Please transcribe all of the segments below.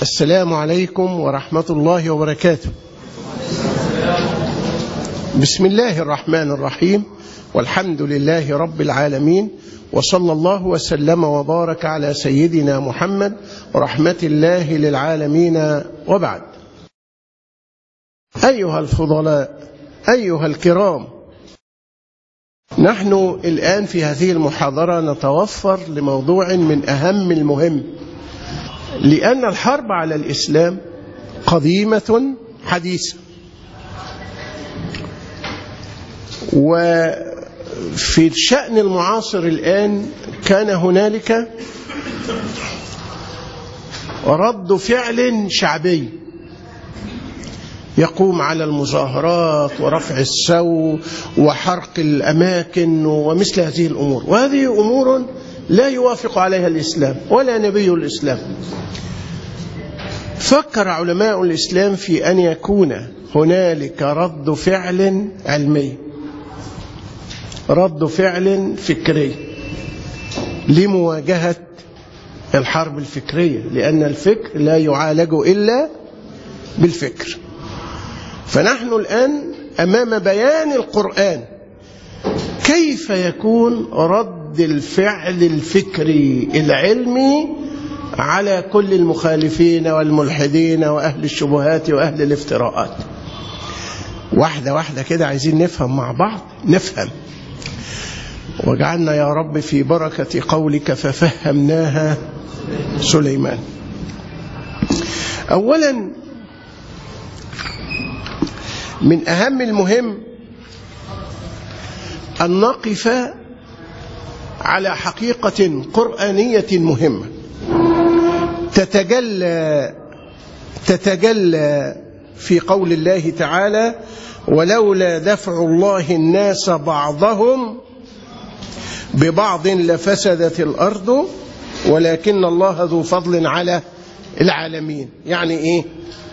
السلام عليكم ورحمة الله وبركاته بسم الله الرحمن الرحيم والحمد لله رب العالمين وصلى الله وسلم وبارك على سيدنا محمد رحمة الله للعالمين وبعد أيها الفضلاء أيها الكرام نحن الآن في هذه المحاضرة نتوفر لموضوع من أهم المهم لأن الحرب على الإسلام قديمة حديثة وفي الشأن المعاصر الآن كان هنالك رد فعل شعبي يقوم على المظاهرات ورفع السو وحرق الأماكن ومثل هذه الأمور وهذه أمور لا يوافق عليها الإسلام ولا نبي الإسلام فكر علماء الإسلام في أن يكون هنالك رد فعل علمي رد فعل فكري لمواجهة الحرب الفكرية لأن الفكر لا يعالج إلا بالفكر فنحن الآن أمام بيان القرآن كيف يكون رد الفعل الفكري العلمي على كل المخالفين والملحدين وأهل الشبهات وأهل الافتراءات واحدة واحدة كده عايزين نفهم مع بعض نفهم واجعلنا يا رب في بركة قولك ففهمناها سليمان أولا من أهم المهم أن نقف على حقيقة قرآنية مهمة تتجلى تتجلى في قول الله تعالى ولولا دفع الله الناس بعضهم ببعض لفسدت الأرض ولكن الله ذو فضل على العالمين يعني إيه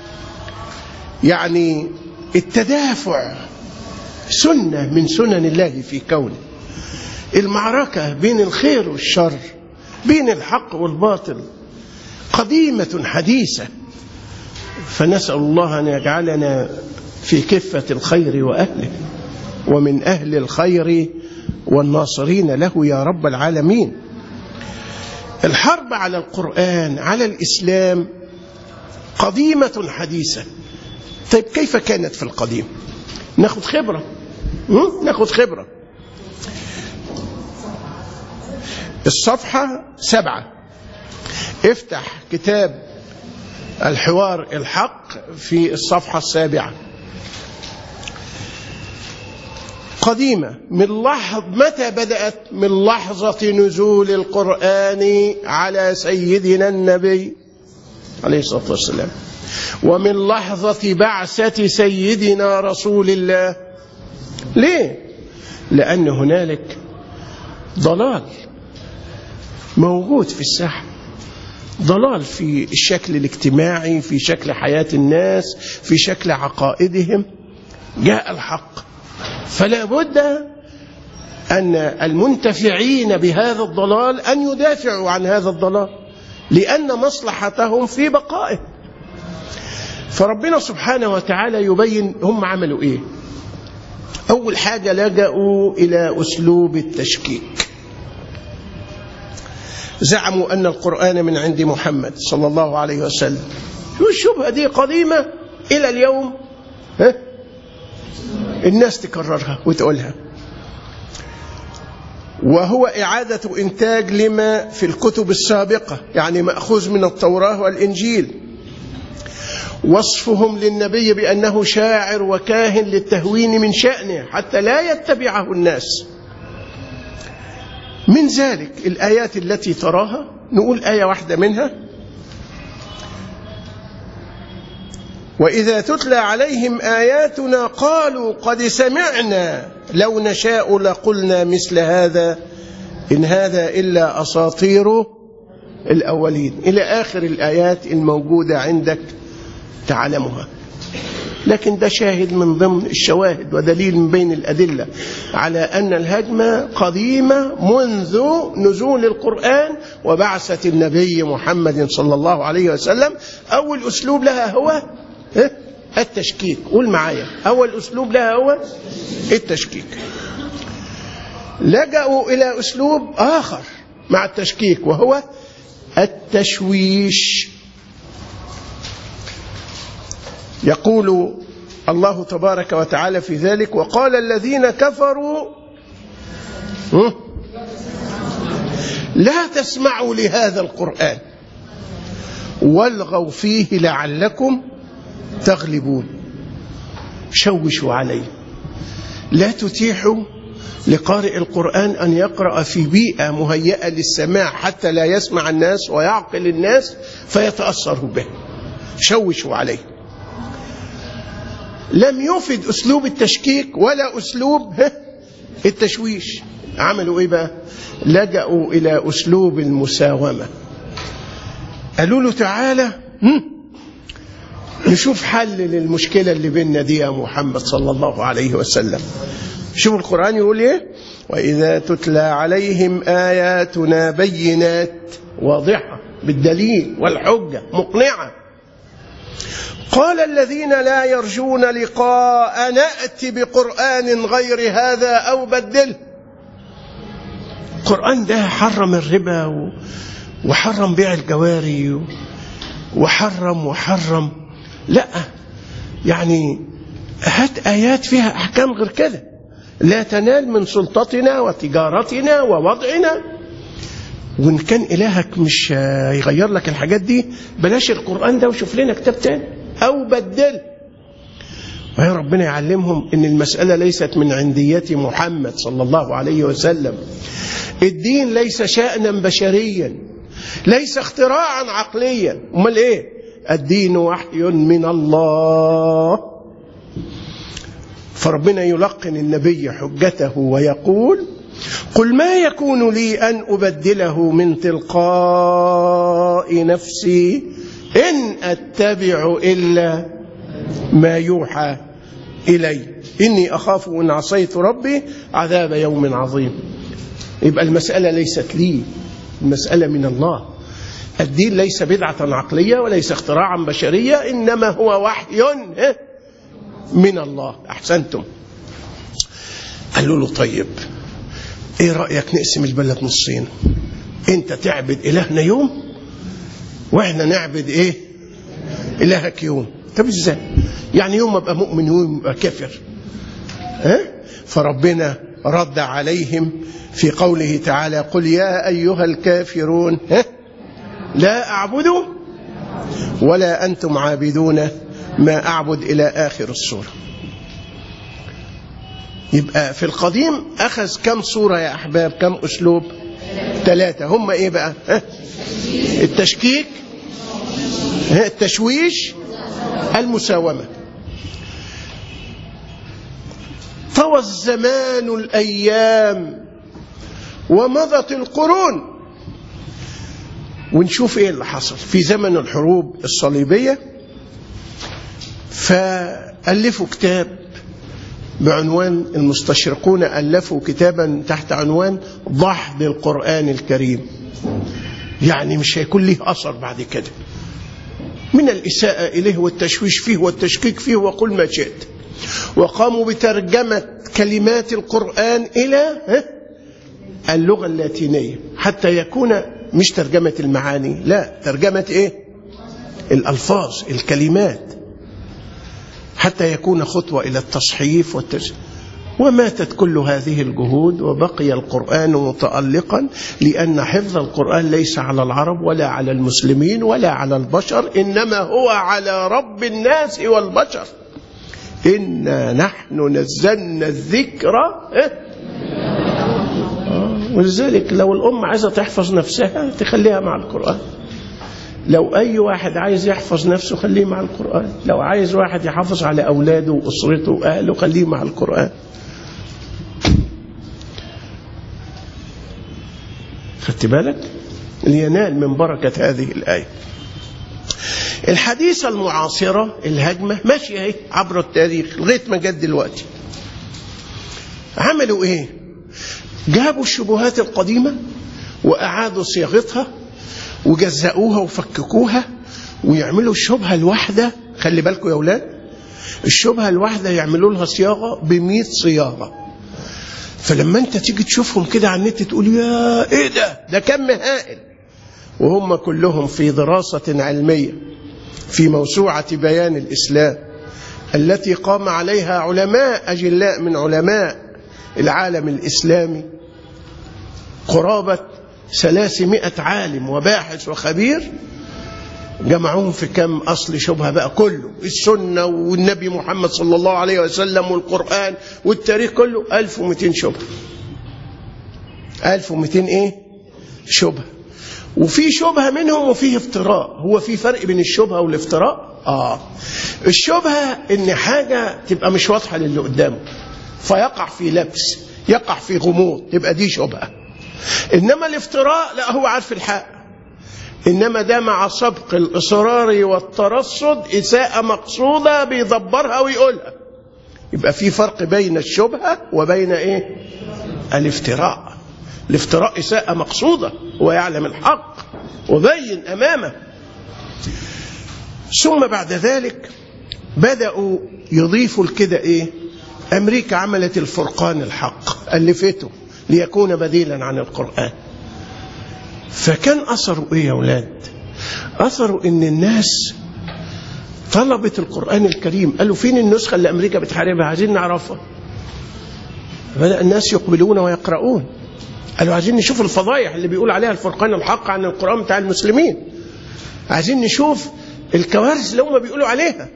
يعني التدافع سنة من سنن الله في كونه المعركة بين الخير والشر بين الحق والباطل قديمة حديثة فنسأل الله أن يجعلنا في كفة الخير وأهله ومن أهل الخير والناصرين له يا رب العالمين الحرب على القرآن على الإسلام قديمة حديثة طيب كيف كانت في القديم ناخد خبرة ناخد خبرة الصفحة سبعة افتح كتاب الحوار الحق في الصفحة السابعة قديمة من لحظ متى بدأت من لحظة نزول القرآن على سيدنا النبي عليه الصلاة والسلام ومن لحظة بعثة سيدنا رسول الله ليه؟ لأن هنالك ضلال موجود في الساحة ضلال في الشكل الاجتماعي في شكل حياة الناس في شكل عقائدهم جاء الحق فلا بد أن المنتفعين بهذا الضلال أن يدافعوا عن هذا الضلال لأن مصلحتهم في بقائه فربنا سبحانه وتعالى يبين هم عملوا إيه أول حاجة لجأوا إلى أسلوب التشكيك زعموا أن القرآن من عند محمد صلى الله عليه وسلم والشبهة دي قديمة إلى اليوم ها؟ الناس تكررها وتقولها وهو إعادة إنتاج لما في الكتب السابقة يعني مأخوذ من التوراة والإنجيل وصفهم للنبي بأنه شاعر وكاهن للتهوين من شأنه حتى لا يتبعه الناس من ذلك الآيات التي تراها نقول آية واحدة منها وإذا تتلى عليهم آياتنا قالوا قد سمعنا لو نشاء لقلنا مثل هذا إن هذا إلا أساطير الأولين إلى آخر الآيات الموجودة عندك تعلمها لكن ده شاهد من ضمن الشواهد ودليل من بين الأدلة على أن الهجمة قديمة منذ نزول القرآن وبعثة النبي محمد صلى الله عليه وسلم أول أسلوب لها هو ها؟ التشكيك قول معايا أول أسلوب لها هو التشكيك لجأوا إلى أسلوب آخر مع التشكيك وهو التشويش يقول الله تبارك وتعالى في ذلك وقال الذين كفروا هم؟ لا تسمعوا لهذا القرآن والغوا فيه لعلكم تغلبون شوشوا عليه لا تتيحوا لقارئ القرآن أن يقرأ في بيئة مهيئة للسماع حتى لا يسمع الناس ويعقل الناس فيتأثروا به شوشوا عليه لم يفد أسلوب التشكيك ولا أسلوب التشويش عملوا إيه بقى لجأوا إلى أسلوب المساومة قالوا له تعالى نشوف حل للمشكلة اللي بيننا دي يا محمد صلى الله عليه وسلم شوف القرآن يقول ايه وإذا تتلى عليهم آياتنا بينات واضحة بالدليل والحجة مقنعة قال الذين لا يرجون لقاء نأتي بقرآن غير هذا أو بدله القرآن ده حرم الربا وحرم بيع الجواري وحرم وحرم لا يعني هات آيات فيها أحكام غير كده لا تنال من سلطتنا وتجارتنا ووضعنا وإن كان إلهك مش يغير لك الحاجات دي بلاش القرآن ده وشوف لنا كتاب تاني أو بدل وهي ربنا يعلمهم إن المسألة ليست من عندية محمد صلى الله عليه وسلم الدين ليس شأنا بشريا ليس اختراعا عقليا امال ايه الدين وحي من الله فربنا يلقن النبي حجته ويقول قل ما يكون لي ان ابدله من تلقاء نفسي ان اتبع الا ما يوحى الي اني اخاف ان عصيت ربي عذاب يوم عظيم يبقى المساله ليست لي المسألة من الله الدين ليس بدعة عقلية وليس اختراعا بشرية إنما هو وحي من الله أحسنتم قالوا له طيب ايه رأيك نقسم البلد نصين انت تعبد إلهنا يوم واحنا نعبد ايه إلهك يوم طب ازاي يعني يوم ابقى مؤمن ويوم ابقى كافر ها فربنا رد عليهم في قوله تعالى قل يا أيها الكافرون لا أعبد ولا أنتم عابدون ما أعبد إلى آخر السورة يبقى في القديم أخذ كم صورة يا أحباب كم أسلوب ثلاثة هم إيه بقى التشكيك التشويش المساومة طوى الزمان الأيام ومضت القرون ونشوف ايه اللي حصل في زمن الحروب الصليبية فألفوا كتاب بعنوان المستشرقون ألفوا كتابا تحت عنوان ضحض القرآن الكريم يعني مش هيكون له أثر بعد كده من الإساءة إليه والتشويش فيه والتشكيك فيه وقل ما شئت وقاموا بترجمة كلمات القرآن إلى اللغة اللاتينية حتى يكون مش ترجمة المعاني لا ترجمة إيه الألفاظ الكلمات حتى يكون خطوة إلى التصحيف والتس... وماتت كل هذه الجهود وبقي القرآن متألقا لأن حفظ القرآن ليس على العرب ولا على المسلمين ولا على البشر إنما هو على رب الناس والبشر إنا نحن نزلنا الذكر ولذلك لو الأم عايزة تحفظ نفسها تخليها مع القرآن لو أي واحد عايز يحفظ نفسه خليه مع القرآن لو عايز واحد يحافظ على أولاده وأسرته وأهله خليه مع القرآن خدت بالك لينال من بركة هذه الآية الحديثة المعاصرة الهجمة ماشية اهي عبر التاريخ لغاية ما جت دلوقتي عملوا ايه جابوا الشبهات القديمة وأعادوا صياغتها وجزأوها وفككوها ويعملوا الشبهة الواحدة خلي بالكم يا أولاد الشبهة الواحدة يعملوا لها صياغة بمئة صياغة فلما انت تيجي تشوفهم كده على النت تقول يا ايه ده ده كم هائل وهم كلهم في دراسة علمية في موسوعة بيان الإسلام التي قام عليها علماء أجلاء من علماء العالم الإسلامي قرابة ثلاثمائة عالم وباحث وخبير جمعوهم في كم أصل شبهة بقى كله السنة والنبي محمد صلى الله عليه وسلم والقرآن والتاريخ كله 1200 شبهة 1200 إيه شبهة وفي شبهة منهم وفيه افتراء هو في فرق بين الشبهة والافتراء آه الشبهة إن حاجة تبقى مش واضحة للي قدامه فيقع في لبس يقع في غموض تبقى دي شبهة إنما الافتراء لا هو عارف الحق إنما ده مع سبق الإصرار والترصد إساءة مقصودة بيدبرها ويقولها يبقى في فرق بين الشبهة وبين إيه الافتراء الافتراء إساءة مقصودة هو يعلم الحق وبين أمامه ثم بعد ذلك بدأوا يضيفوا لكده إيه أمريكا عملت الفرقان الحق ألفته ليكون بديلا عن القرآن فكان أثره إيه يا أولاد أثره إن الناس طلبت القرآن الكريم قالوا فين النسخة اللي أمريكا بتحاربها عايزين نعرفها بدأ الناس يقبلون ويقرؤون قالوا عايزين نشوف الفضايح اللي بيقول عليها الفرقان الحق عن القرآن بتاع المسلمين عايزين نشوف الكوارث اللي هم بيقولوا عليها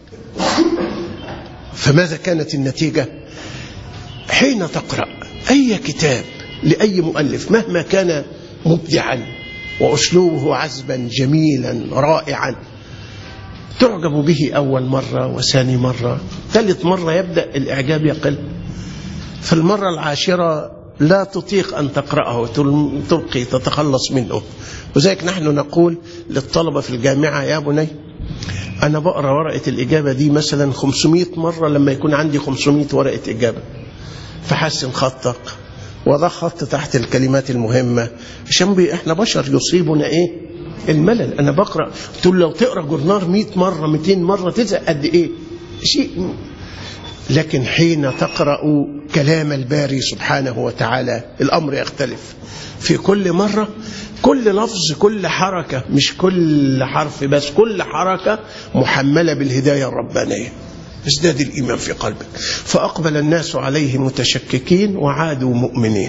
فماذا كانت النتيجة حين تقرأ أي كتاب لأي مؤلف مهما كان مبدعا وأسلوبه عذبا جميلا رائعا تعجب به أول مرة وثاني مرة ثالث مرة يبدأ الإعجاب يقل في المرة العاشرة لا تطيق أن تقرأه تلقي تتخلص منه وذلك نحن نقول للطلبة في الجامعة يا بني أنا بقرأ ورقة الإجابة دي مثلا 500 مرة لما يكون عندي 500 ورقة إجابة فحسن خطك وضع خط تحت الكلمات المهمة عشان بي احنا بشر يصيبنا ايه الملل انا بقرا قلت له لو تقرا جورنال 100 مره 200 مره تزهق قد ايه شيء لكن حين تقرا كلام الباري سبحانه وتعالى الامر يختلف في كل مره كل لفظ كل حركه مش كل حرف بس كل حركه محمله بالهدايه الربانيه ازداد الإيمان في قلبك فأقبل الناس عليه متشككين وعادوا مؤمنين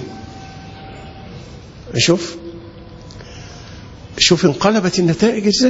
شوف شوف انقلبت النتائج ازاي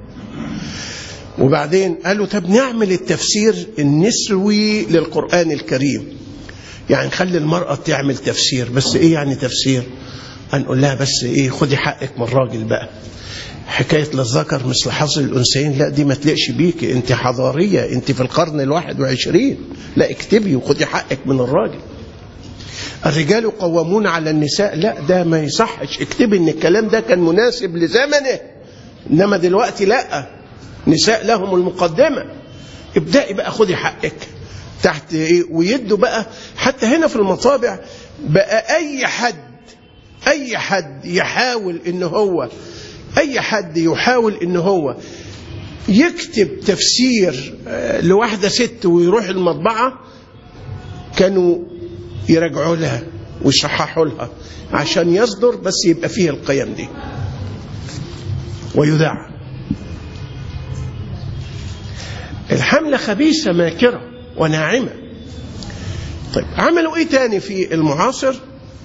وبعدين قالوا طب نعمل التفسير النسوي للقرآن الكريم يعني نخلي المرأة تعمل تفسير بس ايه يعني تفسير هنقول لها بس ايه خدي حقك من الراجل بقى حكاية للذكر مثل حظ الأنثيين لا دي ما تلقش بيك أنت حضارية أنت في القرن الواحد وعشرين لا اكتبي وخدي حقك من الراجل الرجال قوامون على النساء لا ده ما يصحش اكتبي ان الكلام ده كان مناسب لزمنه انما دلوقتي لا نساء لهم المقدمه ابدأي بقى خدي حقك تحت ايه ويدوا بقى حتى هنا في المطابع بقى اي حد اي حد يحاول ان هو اي حد يحاول ان هو يكتب تفسير لواحده ست ويروح المطبعه كانوا يرجعوا لها ويصححوا لها عشان يصدر بس يبقى فيه القيم دي ويذاع الحملة خبيثة ماكرة وناعمة طيب عملوا ايه تاني في المعاصر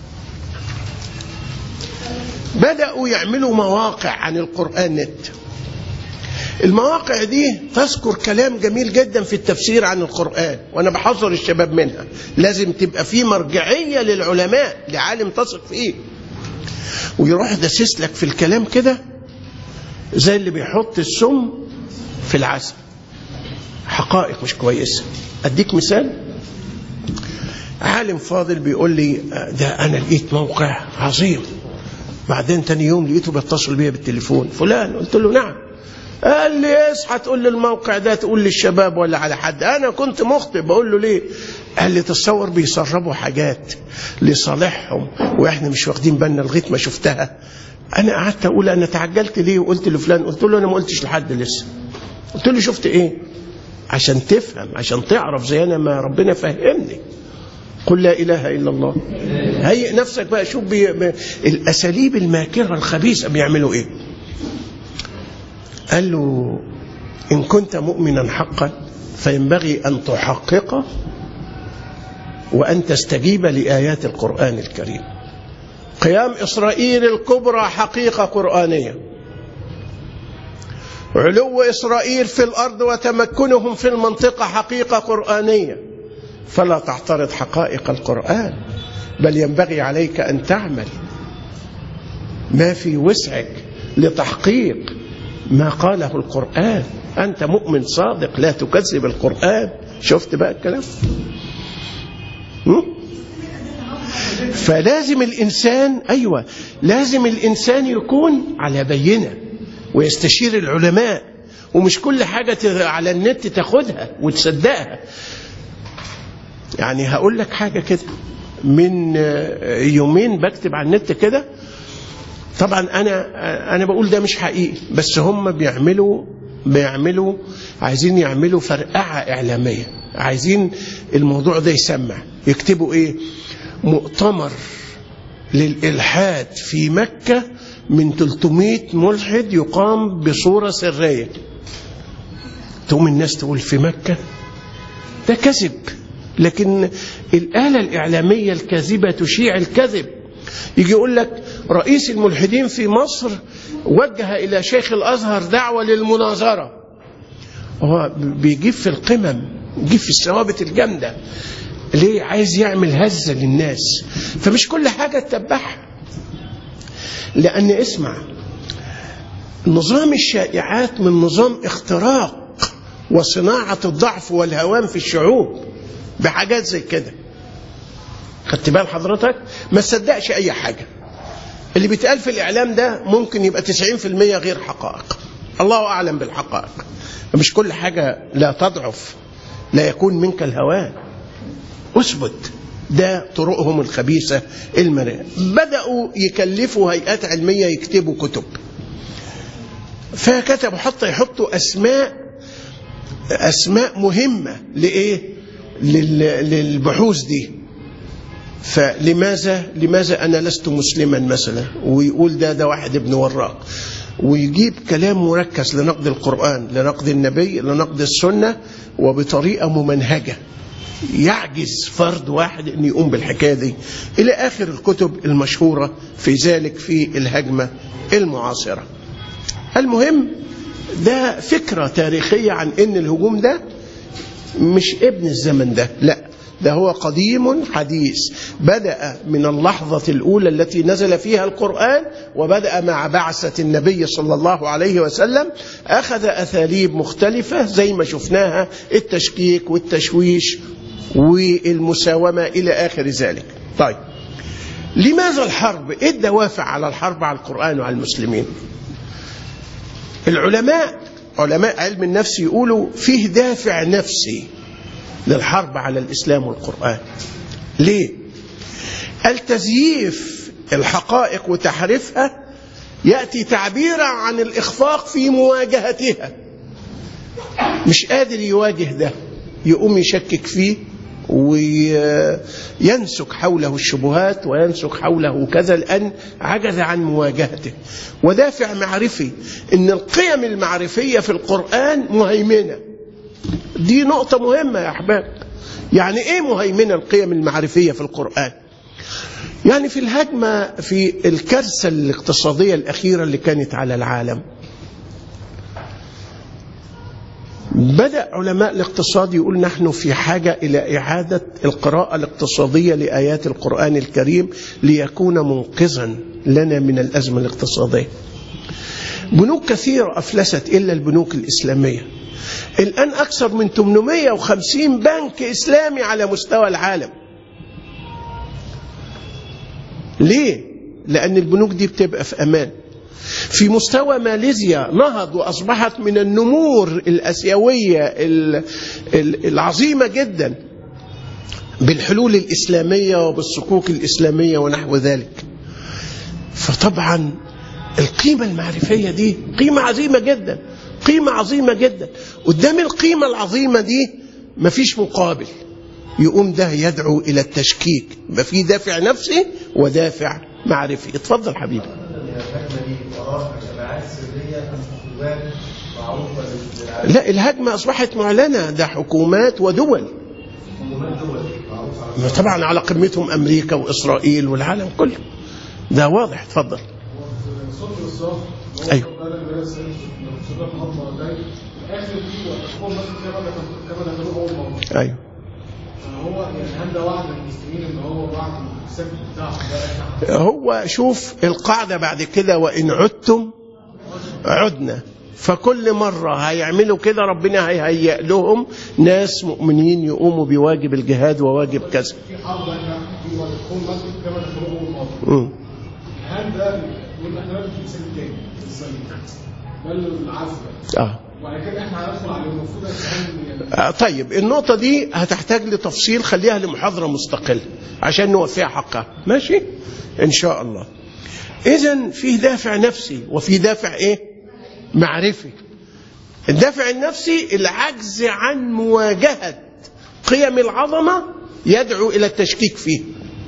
بدأوا يعملوا مواقع عن القرآن نت المواقع دي تذكر كلام جميل جدا في التفسير عن القرآن وأنا بحذر الشباب منها لازم تبقى في مرجعية للعلماء لعالم تثق فيه ويروح دسس لك في الكلام كده زي اللي بيحط السم في العسل حقائق مش كويسة أديك مثال عالم فاضل بيقول لي ده أنا لقيت موقع عظيم بعدين تاني يوم لقيته بيتصل بيا بالتليفون فلان قلت له نعم قال لي اصحى تقول لي الموقع ده تقول للشباب ولا على حد انا كنت مخطئ بقول له ليه قال لي تصور بيسربوا حاجات لصالحهم واحنا مش واخدين بالنا لغايه ما شفتها انا قعدت اقول انا تعجلت ليه وقلت لفلان قلت له انا ما قلتش لحد لسه قلت له شفت ايه عشان تفهم عشان تعرف زي انا ما ربنا فهمني قل لا اله الا الله هيئ نفسك بقى شوف بي... ب... الاساليب الماكره الخبيثه بيعملوا ايه قال له ان كنت مؤمنا حقا فينبغي ان تحقق وان تستجيب لايات القران الكريم قيام اسرائيل الكبرى حقيقه قرانيه علو اسرائيل في الارض وتمكنهم في المنطقه حقيقه قرانيه فلا تعترض حقائق القران بل ينبغي عليك ان تعمل ما في وسعك لتحقيق ما قاله القران انت مؤمن صادق لا تكذب القران شفت بقى الكلام فلازم الانسان ايوه لازم الانسان يكون على بينه ويستشير العلماء ومش كل حاجة على النت تاخدها وتصدقها يعني هقول لك حاجة كده من يومين بكتب على النت كده طبعا انا انا بقول ده مش حقيقي بس هم بيعملوا بيعملوا عايزين يعملوا فرقعه اعلاميه عايزين الموضوع ده يسمع يكتبوا ايه مؤتمر للالحاد في مكه من 300 ملحد يقام بصورة سرية تقوم الناس تقول في مكة ده كذب لكن الآلة الإعلامية الكاذبة تشيع الكذب يجي يقول لك رئيس الملحدين في مصر وجه إلى شيخ الأزهر دعوة للمناظرة هو بيجيب في القمم يجيب في الثوابت الجامدة ليه عايز يعمل هزة للناس فمش كل حاجة تتبعها لأن اسمع نظام الشائعات من نظام اختراق وصناعة الضعف والهوان في الشعوب بحاجات زي كده خدت بال حضرتك ما تصدقش أي حاجة اللي بيتقال في الإعلام ده ممكن يبقى 90% غير حقائق الله أعلم بالحقائق مش كل حاجة لا تضعف لا يكون منك الهوان اثبت ده طرقهم الخبيثة المرئة بدأوا يكلفوا هيئات علمية يكتبوا كتب فكتبوا حتى يحطوا أسماء أسماء مهمة لإيه للبحوث دي فلماذا لماذا أنا لست مسلما مثلا ويقول ده ده واحد ابن وراق ويجيب كلام مركز لنقد القرآن لنقد النبي لنقد السنة وبطريقة ممنهجة يعجز فرد واحد أن يقوم بالحكاية دي إلى آخر الكتب المشهورة في ذلك في الهجمة المعاصرة المهم ده فكرة تاريخية عن أن الهجوم ده مش ابن الزمن ده لا ده هو قديم حديث بدأ من اللحظة الأولى التي نزل فيها القرآن وبدأ مع بعثة النبي صلى الله عليه وسلم أخذ أثاليب مختلفة زي ما شفناها التشكيك والتشويش والمساومة إلى آخر ذلك طيب لماذا الحرب إيه الدوافع على الحرب على القرآن وعلى المسلمين العلماء علماء علم النفس يقولوا فيه دافع نفسي للحرب على الإسلام والقرآن ليه التزييف الحقائق وتحريفها يأتي تعبيرا عن الإخفاق في مواجهتها مش قادر يواجه ده يقوم يشكك فيه وينسك حوله الشبهات وينسك حوله كذا لأن عجز عن مواجهته ودافع معرفي إن القيم المعرفية في القرآن مهيمنة دي نقطة مهمة يا أحباب يعني إيه مهيمنة القيم المعرفية في القرآن يعني في الهجمة في الكارثة الاقتصادية الأخيرة اللي كانت على العالم بدأ علماء الاقتصاد يقول نحن في حاجة إلى إعادة القراءة الاقتصادية لآيات القرآن الكريم ليكون منقذا لنا من الأزمة الاقتصادية بنوك كثيرة أفلست إلا البنوك الإسلامية الآن أكثر من 850 بنك إسلامي على مستوى العالم ليه؟ لأن البنوك دي بتبقى في أمان في مستوى ماليزيا نهض وأصبحت من النمور الأسيوية العظيمة جدا بالحلول الإسلامية وبالصكوك الإسلامية ونحو ذلك فطبعا القيمة المعرفية دي قيمة عظيمة جدا قيمة عظيمة جدا قدام القيمة العظيمة دي مفيش مقابل يقوم ده يدعو إلى التشكيك يبقى في دافع نفسي ودافع معرفي اتفضل حبيبي لا الهجمة أصبحت معلنة ده حكومات ودول طبعا على قمتهم أمريكا وإسرائيل والعالم كله ده واضح اتفضل ايوه ايوه هو يعني هل ده وعد المسلمين ان هو وعد السبت بتاعهم ده هو شوف القاعدة بعد كده وإن عدتم عدنا فكل مرة هيعملوا كده ربنا هيهيئ لهم ناس مؤمنين يقوموا بواجب الجهاد وواجب كذا في حرب احنا في ودخول مسجد كما دخلوه اول مره مم. هل ده يقول احنا لازم في مثال تاني ازاي؟ ده العزل آه. وبعد كده احنا هندخل عليه المفروض يعني آه، طيب النقطة دي هتحتاج لتفصيل خليها لمحاضرة مستقلة عشان نوفيها حقها ماشي إن شاء الله إذا في دافع نفسي وفي دافع إيه معرفي الدافع النفسي العجز عن مواجهة قيم العظمة يدعو إلى التشكيك فيه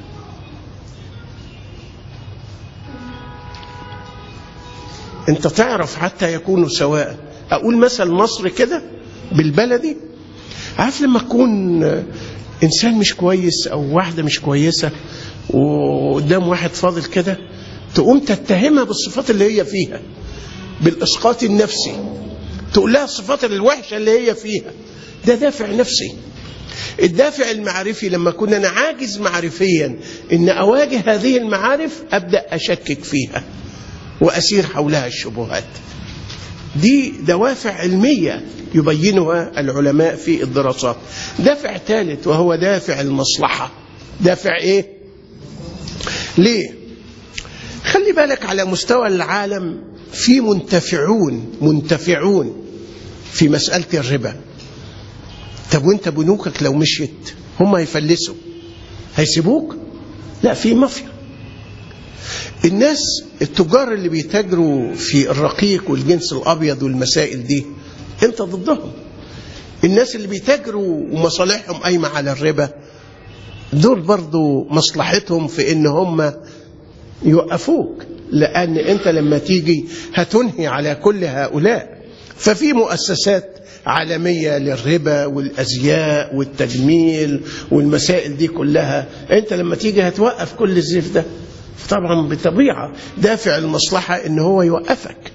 انت تعرف حتى يكونوا سواء اقول مثل مصر كده بالبلدي عارف لما تكون انسان مش كويس او واحده مش كويسه وقدام واحد فاضل كده تقوم تتهمها بالصفات اللي هي فيها بالاسقاط النفسي تقول لها الصفات الوحشه اللي هي فيها ده دافع نفسي الدافع المعرفي لما كنا انا عاجز معرفيا ان اواجه هذه المعارف ابدا اشكك فيها واسير حولها الشبهات دي دوافع علميه يبينها العلماء في الدراسات دافع ثالث وهو دافع المصلحه دافع ايه ليه خلي بالك على مستوى العالم في منتفعون منتفعون في مساله الربا طب وانت بنوكك لو مشيت هم هيفلسوا هيسيبوك لا في مافيا الناس التجار اللي بيتاجروا في الرقيق والجنس الابيض والمسائل دي انت ضدهم الناس اللي بيتاجروا ومصالحهم قايمه على الربا دول برضو مصلحتهم في ان هم يوقفوك لان انت لما تيجي هتنهي على كل هؤلاء ففي مؤسسات عالمية للربا والأزياء والتجميل والمسائل دي كلها أنت لما تيجي هتوقف كل الزيف ده طبعا بطبيعة دافع المصلحة ان هو يوقفك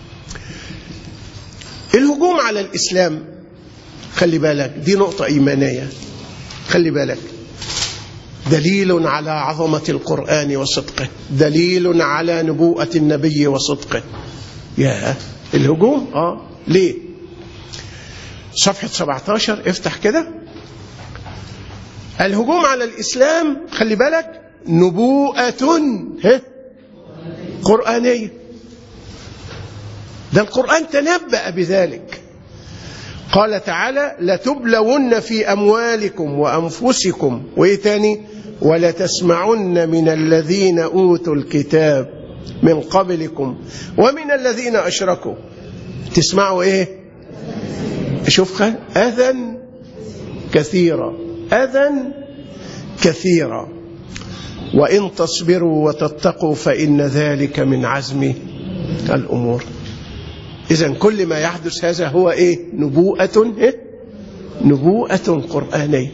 الهجوم على الإسلام خلي بالك دي نقطة إيمانية خلي بالك دليل على عظمة القرآن وصدقه دليل على نبوءة النبي وصدقه يا الهجوم اه ليه صفحة 17 افتح كده الهجوم على الإسلام خلي بالك نبوءة ها؟ قرآنية ده القرآن تنبأ بذلك قال تعالى لتبلون في أموالكم وأنفسكم وإيه تاني ولتسمعن من الذين أوتوا الكتاب من قبلكم ومن الذين أشركوا تسمعوا إيه شوف أذى كثيرا أذى كثيرا وإن تصبروا وتتقوا فإن ذلك من عزم الأمور إذا كل ما يحدث هذا هو إيه نبوءة إيه؟ نبوءة قرآنية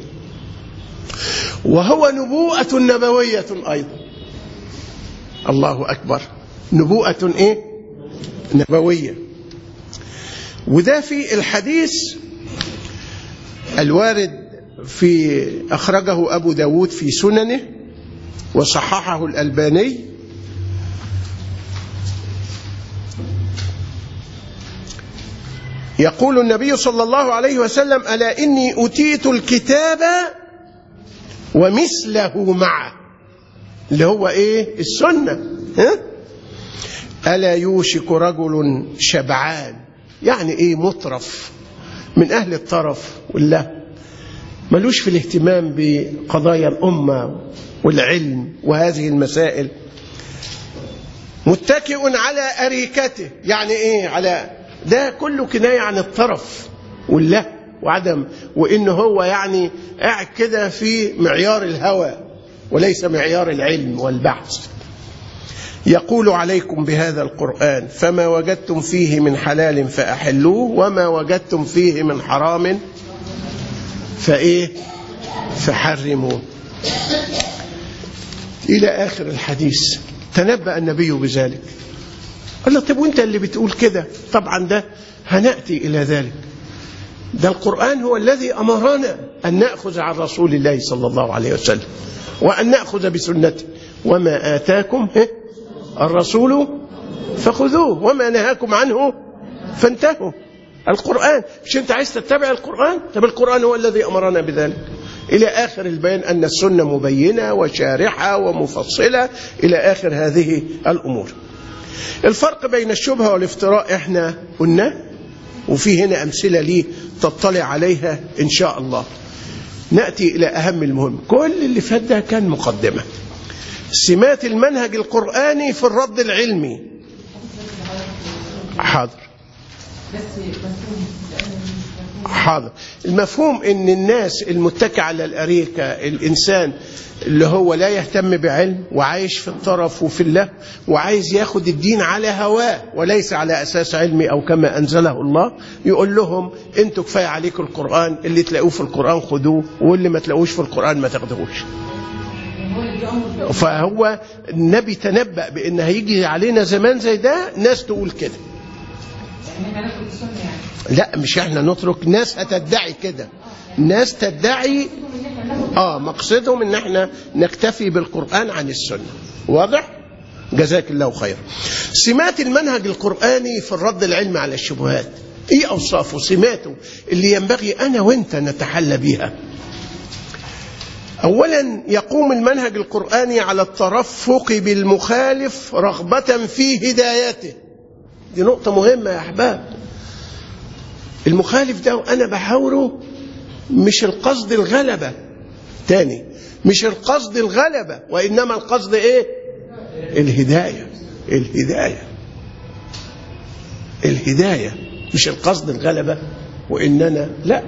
وهو نبوءة نبوية أيضا الله أكبر نبوءة إيه نبوية وده في الحديث الوارد في أخرجه أبو داود في سننه وصححه الألباني يقول النبي صلى الله عليه وسلم ألا إني أتيت الكتاب ومثله معه اللي هو إيه السنة ها؟ ألا يوشك رجل شبعان يعني إيه مطرف من أهل الطرف والله ملوش في الاهتمام بقضايا الأمة والعلم وهذه المسائل متكئ على أريكته يعني إيه على ده كله كناية عن الطرف والله وعدم وإن هو يعني قاعد كده في معيار الهوى وليس معيار العلم والبحث يقول عليكم بهذا القرآن فما وجدتم فيه من حلال فأحلوه وما وجدتم فيه من حرام فإيه فحرموه إلى آخر الحديث تنبأ النبي بذلك قال له طب وانت اللي بتقول كده طبعا ده هنأتي إلى ذلك ده القرآن هو الذي أمرنا أن نأخذ عن رسول الله صلى الله عليه وسلم وأن نأخذ بسنته وما آتاكم الرسول فخذوه وما نهاكم عنه فانتهوا القرآن مش أنت عايز تتبع القرآن طب القرآن هو الذي أمرنا بذلك إلى آخر البيان أن السنة مبينة وشارحة ومفصلة إلى آخر هذه الأمور الفرق بين الشبهة والافتراء احنا قلنا وفي هنا أمثلة ليه تطلع عليها إن شاء الله نأتي إلى أهم المهم كل اللي فات ده كان مقدمة سمات المنهج القرآني في الرد العلمي حاضر حاضر المفهوم ان الناس المتكئة على الأريكة الإنسان اللي هو لا يهتم بعلم وعايش في الطرف وفي الله وعايز ياخد الدين على هواه وليس على أساس علمي أو كما أنزله الله يقول لهم انتوا كفاية عليكم القرآن اللي تلاقوه في القرآن خدوه واللي ما تلاقوش في القرآن ما تاخدوهوش فهو النبي تنبأ بأن هيجي علينا زمان زي ده ناس تقول كده لا مش احنا نترك ناس هتدعي كده ناس تدعي اه مقصدهم ان احنا نكتفي بالقرآن عن السنة واضح جزاك الله خير سمات المنهج القرآني في الرد العلمي على الشبهات ايه اوصافه سماته اللي ينبغي انا وانت نتحلى بها اولا يقوم المنهج القرآني على الترفق بالمخالف رغبة في هدايته دي نقطة مهمة يا أحباب المخالف ده أنا بحاوره مش القصد الغلبة تاني مش القصد الغلبة وإنما القصد إيه الهداية الهداية الهداية مش القصد الغلبة وإننا لا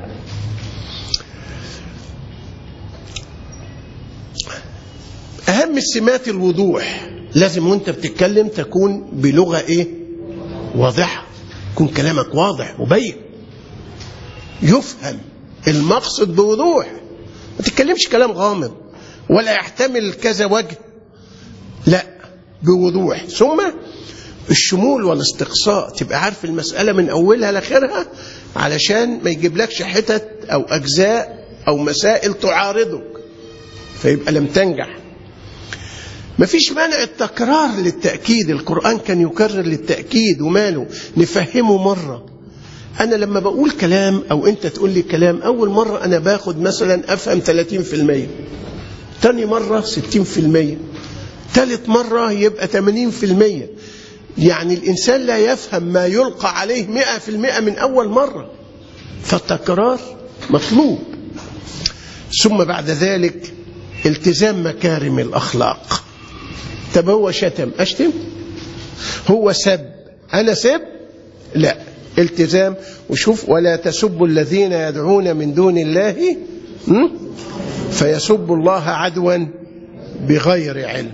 أهم السمات الوضوح لازم وانت بتتكلم تكون بلغة إيه واضحة يكون كلامك واضح مبين يفهم المقصد بوضوح ما تتكلمش كلام غامض ولا يحتمل كذا وجه لا بوضوح ثم الشمول والاستقصاء تبقى عارف المسألة من أولها لآخرها علشان ما يجيبلكش حتت أو أجزاء أو مسائل تعارضك فيبقى لم تنجح مفيش مانع التكرار للتأكيد القرآن كان يكرر للتأكيد وماله نفهمه مرة أنا لما بقول كلام أو أنت تقول لي كلام أول مرة أنا باخد مثلا أفهم 30% تاني مرة 60% ثالث مرة يبقى 80% يعني الإنسان لا يفهم ما يلقى عليه 100% من أول مرة فالتكرار مطلوب ثم بعد ذلك التزام مكارم الأخلاق طب هو شتم أشتم هو سب أنا سب لا التزام وشوف ولا تسبوا الذين يدعون من دون الله فيسبوا الله عدوا بغير علم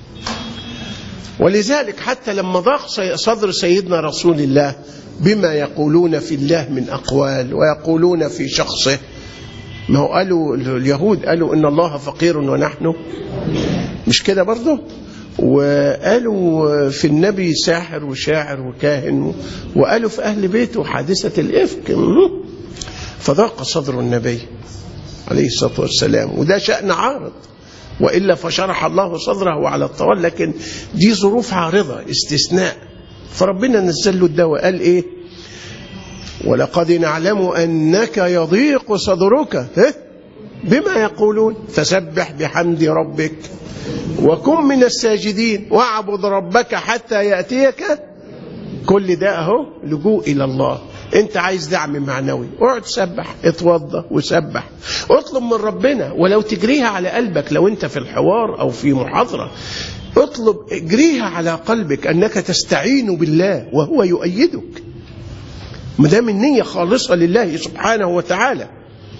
ولذلك حتى لما ضاق صدر سيدنا رسول الله بما يقولون في الله من أقوال ويقولون في شخصه ما هو قالوا اليهود قالوا إن الله فقير ونحن مش كده برضه وقالوا في النبي ساحر وشاعر وكاهن وقالوا في أهل بيته حادثة الإفك فضاق صدر النبي عليه الصلاة والسلام وده شأن عارض وإلا فشرح الله صدره على الطوال لكن دي ظروف عارضة استثناء فربنا نزل له الدواء قال إيه ولقد نعلم أنك يضيق صدرك بما يقولون فسبح بحمد ربك وكن من الساجدين واعبد ربك حتى يأتيك كل ده اهو لجوء إلى الله انت عايز دعم معنوي اقعد سبح اتوضى وسبح اطلب من ربنا ولو تجريها على قلبك لو انت في الحوار او في محاضرة اطلب اجريها على قلبك انك تستعين بالله وهو يؤيدك ما دام النية خالصة لله سبحانه وتعالى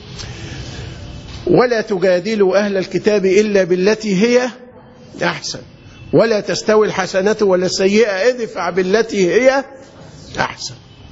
ولا تجادلوا أهل الكتاب إلا بالتي هي أحسن ولا تستوي الحسنة ولا السيئة ادفع بالتي هي أحسن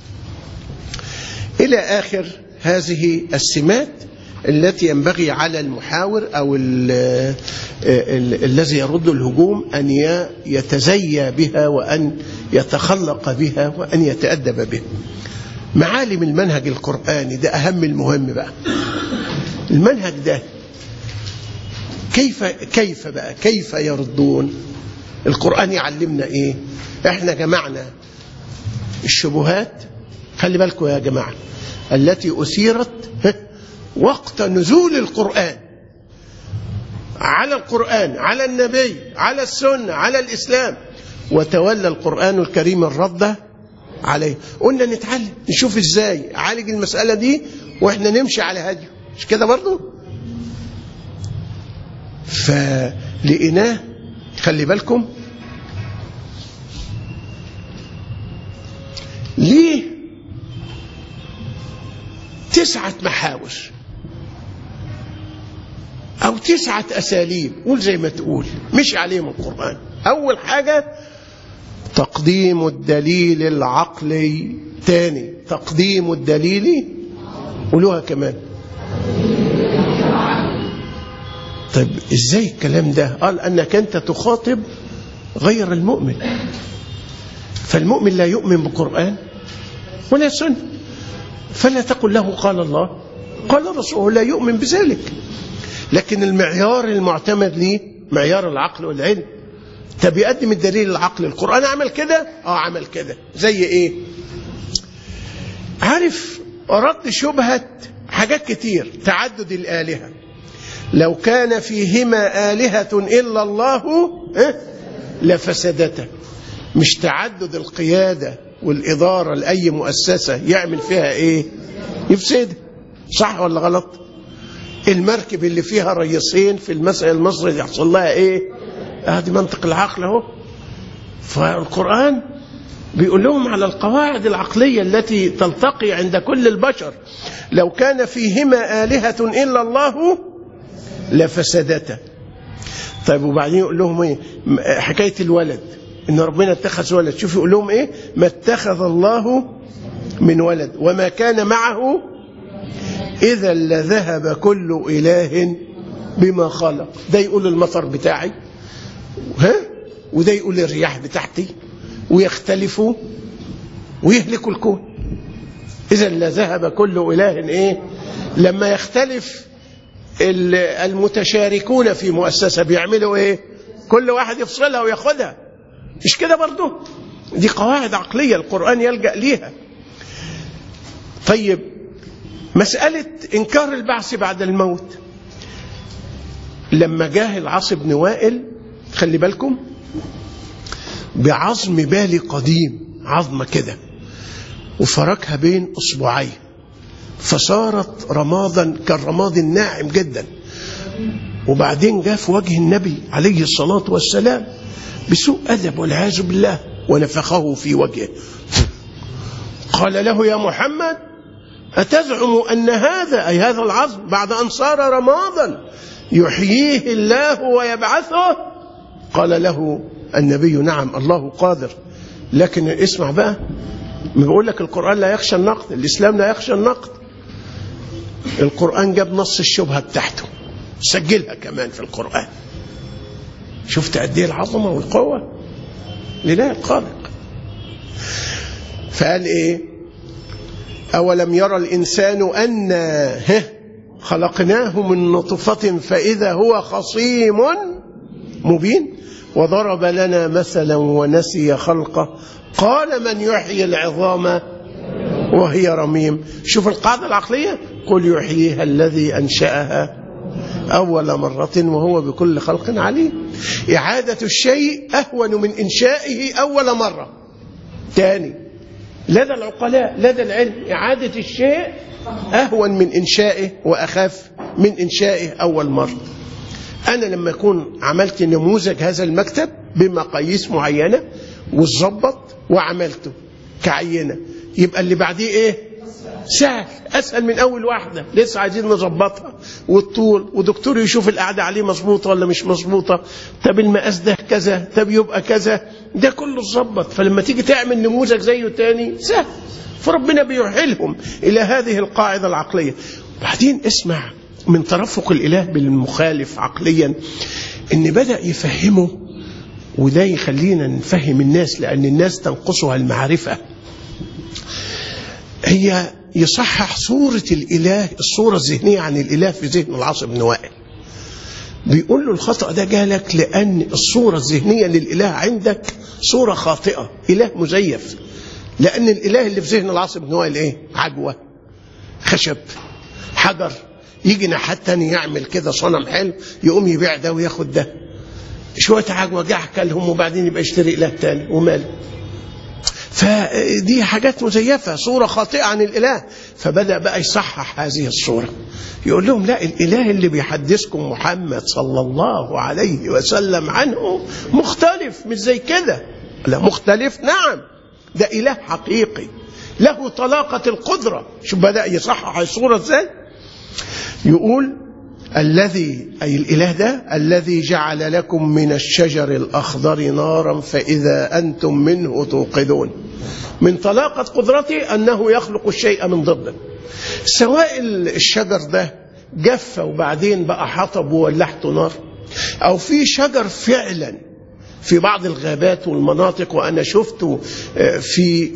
إلى آخر هذه السمات التي ينبغي على المحاور أو ال ال الذي يرد الهجوم أن يتزيى بها وأن يتخلق بها وأن يتأدب بها معالم المنهج القرآني ده أهم المهم بقى المنهج ده كيف كيف بقى كيف يردون القرآن يعلمنا ايه احنا جمعنا الشبهات خلي بالكم يا جماعة التي أثيرت وقت نزول القرآن على القرآن على النبي على السنة على الإسلام وتولى القرآن الكريم الرد عليه قلنا نتعلم نشوف ازاي عالج المسألة دي واحنا نمشي على هديه مش كده برضو فلقيناه خلي بالكم ليه تسعة محاور أو تسعة أساليب قول زي ما تقول مش عليهم القرآن أول حاجة تقديم الدليل العقلي تاني تقديم الدليل قولوها كمان طيب ازاي الكلام ده قال انك انت تخاطب غير المؤمن فالمؤمن لا يؤمن بالقرآن ولا سنة فلا تقل له قال الله قال رسوله لا يؤمن بذلك لكن المعيار المعتمد ليه معيار العقل والعلم طب يقدم الدليل العقل القرآن عمل كده اه عمل كده زي ايه عارف رد شبهة حاجات كتير تعدد الآلهة لو كان فيهما آلهة إلا الله إيه؟ لفسدتا مش تعدد القيادة والإدارة لأي مؤسسة يعمل فيها إيه يفسدها صح ولا غلط المركب اللي فيها ريسين في المسألة المصري يحصل لها إيه هذه منطق العقل اهو فالقرآن بيقول لهم على القواعد العقلية التي تلتقي عند كل البشر لو كان فيهما آلهة إلا الله لفسدتا طيب وبعدين يقول لهم ايه حكاية الولد ان ربنا اتخذ ولد شوف يقول لهم ايه ما اتخذ الله من ولد وما كان معه اذا لذهب كل اله بما خلق ده يقول المطر بتاعي ها وده يقول الرياح بتاعتي ويختلفوا ويهلكوا الكون اذا لذهب كل اله ايه لما يختلف المتشاركون في مؤسسة بيعملوا ايه كل واحد يفصلها وياخدها مش كده برضو دي قواعد عقلية القرآن يلجأ ليها طيب مسألة إنكار البعث بعد الموت لما جاه العاص بن وائل خلي بالكم بعظم بالي قديم عظمة كده وفركها بين أصبعيه فصارت رمادا كالرماد الناعم جدا وبعدين جاء في وجه النبي عليه الصلاة والسلام بسوء أدب والعياذ بالله ونفخه في وجهه قال له يا محمد أتزعم أن هذا أي هذا العظم بعد أن صار رمادا يحييه الله ويبعثه قال له النبي نعم الله قادر لكن اسمع بقى بيقول لك القرآن لا يخشى النقد الإسلام لا يخشى النقد القرآن جاب نص الشبهة بتاعته سجلها كمان في القرآن شفت قد ايه العظمة والقوة لله الخالق فقال ايه أولم يرى الإنسان أن خلقناه من نطفة فإذا هو خصيم مبين وضرب لنا مثلا ونسي خلقه قال من يحيي العظام وهي رميم شوف القاعدة العقلية قل يحييها الذي أنشأها أول مرة وهو بكل خلق عليم إعادة الشيء أهون من إنشائه أول مرة تاني لدى العقلاء لدى العلم إعادة الشيء أهون من إنشائه وأخاف من إنشائه أول مرة أنا لما أكون عملت نموذج هذا المكتب بمقاييس معينة واتظبط وعملته كعينة يبقى اللي بعديه إيه؟ سهل أسهل من أول واحدة لسه عايزين نظبطها والطول ودكتور يشوف القعدة عليه مظبوطة ولا مش مظبوطة طب المقاس ده كذا طب يبقى كذا ده كله اتظبط فلما تيجي تعمل نموذج زيه تاني سهل فربنا بيحيلهم إلى هذه القاعدة العقلية بعدين اسمع من ترفق الإله بالمخالف عقليا إن بدأ يفهمه وده يخلينا نفهم الناس لأن الناس تنقصها المعرفة هي يصحح صورة الإله الصورة الذهنية عن الإله في ذهن العاص بن وائل بيقول له الخطأ ده جالك لأن الصورة الذهنية للإله عندك صورة خاطئة إله مزيف لأن الإله اللي في ذهن العاص بن وائل إيه؟ عجوة خشب حجر يجي ناحية تاني يعمل كده صنم حلو يقوم يبيع ده وياخد ده شوية عجوة جه كلهم وبعدين يبقى يشتري إله تاني وماله فدي حاجات مزيفة صورة خاطئة عن الإله فبدأ بقى يصحح هذه الصورة يقول لهم لا الإله اللي بيحدثكم محمد صلى الله عليه وسلم عنه مختلف مش زي كده لا مختلف نعم ده إله حقيقي له طلاقة القدرة شوف بدأ يصحح الصورة ازاي يقول الذي أي الإله ده الذي جعل لكم من الشجر الأخضر نارا فإذا أنتم منه توقدون من طلاقة قدرته أنه يخلق الشيء من ضده سواء الشجر ده جف وبعدين بقى حطب وولحته نار أو في شجر فعلا في بعض الغابات والمناطق وأنا شفته في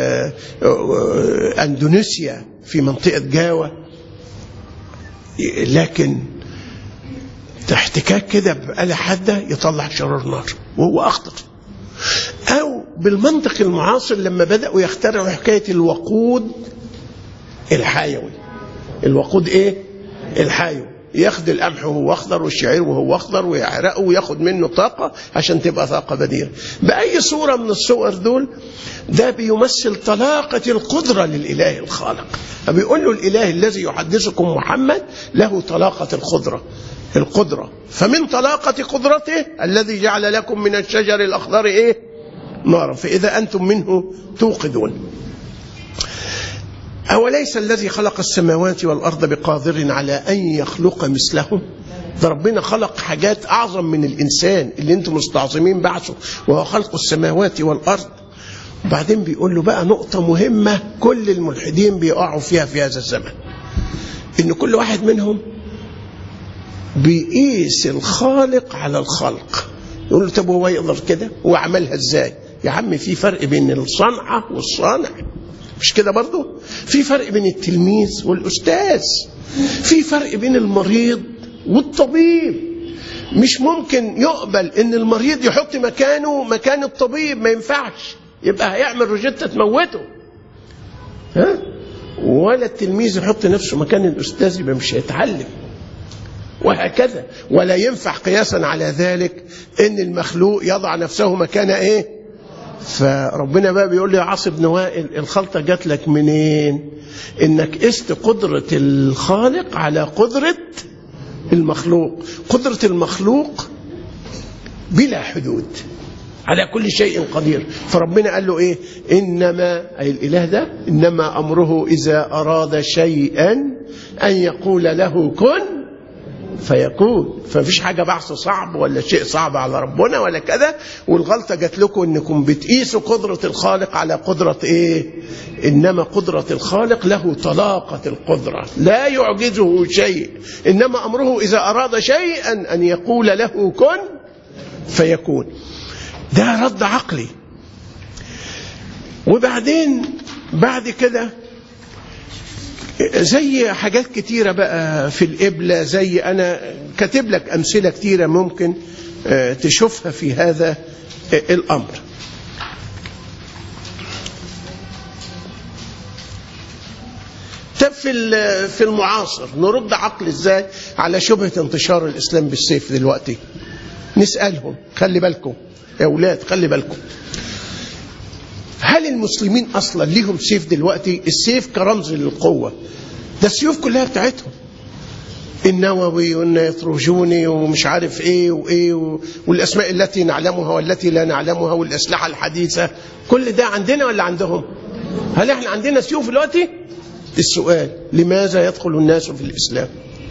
أندونيسيا في منطقة جاوة لكن احتكاك كده بآلة حادة يطلع شرار نار وهو أخطر أو بالمنطق المعاصر لما بدأوا يخترعوا حكاية الوقود الحيوي الوقود إيه؟ الحيوي ياخد القمح وهو أخضر والشعير وهو أخضر ويعرقه وياخد منه طاقة عشان تبقى طاقة بديلة بأي صورة من الصور دول ده بيمثل طلاقة القدرة للإله الخالق فبيقول له الإله الذي يحدثكم محمد له طلاقة القدرة القدرة فمن طلاقة قدرته الذي جعل لكم من الشجر الأخضر إيه نارا فإذا أنتم منه توقدون أوليس الذي خلق السماوات والأرض بقادر على أن يخلق مثلهم ده ربنا خلق حاجات أعظم من الإنسان اللي أنتم مستعظمين بعثه وهو خلق السماوات والأرض وبعدين بيقول له بقى نقطة مهمة كل الملحدين بيقعوا فيها في هذا الزمن إن كل واحد منهم بيقيس الخالق على الخلق يقول له طب هو يقدر كده هو عملها ازاي يا عم في فرق بين الصنعة والصانع مش كده برضه في فرق بين التلميذ والأستاذ في فرق بين المريض والطبيب مش ممكن يقبل ان المريض يحط مكانه مكان الطبيب ما ينفعش يبقى هيعمل روجيتا تموته ها ولا التلميذ يحط نفسه مكان الاستاذ يبقى مش هيتعلم وهكذا ولا ينفع قياسا على ذلك ان المخلوق يضع نفسه مكان ايه فربنا بقى بيقول لي يا عاص بن وائل الخلطه جات لك منين انك قست قدره الخالق على قدره المخلوق قدره المخلوق بلا حدود على كل شيء قدير فربنا قال له ايه انما اي الاله ده انما امره اذا اراد شيئا ان يقول له كن فيكون فمفيش حاجة بحث صعب ولا شيء صعب على ربنا ولا كذا والغلطة جات لكم انكم بتقيسوا قدرة الخالق على قدرة ايه انما قدرة الخالق له طلاقة القدرة لا يعجزه شيء انما امره اذا اراد شيئا ان يقول له كن فيكون ده رد عقلي وبعدين بعد كده زي حاجات كتيرة بقى في القبلة زي أنا كاتب لك أمثلة كتيرة ممكن تشوفها في هذا الأمر طب في في المعاصر نرد عقل ازاي على شبهة انتشار الإسلام بالسيف دلوقتي نسألهم خلي بالكم يا أولاد خلي بالكم هل المسلمين اصلا ليهم سيف دلوقتي السيف كرمز للقوه ده السيوف كلها بتاعتهم النووي والنيتروجوني ومش عارف ايه وايه و- والاسماء التي نعلمها والتي لا نعلمها والاسلحه الحديثه كل ده عندنا ولا عندهم؟ هل احنا عندنا سيوف دلوقتي؟ السؤال لماذا يدخل الناس في الاسلام؟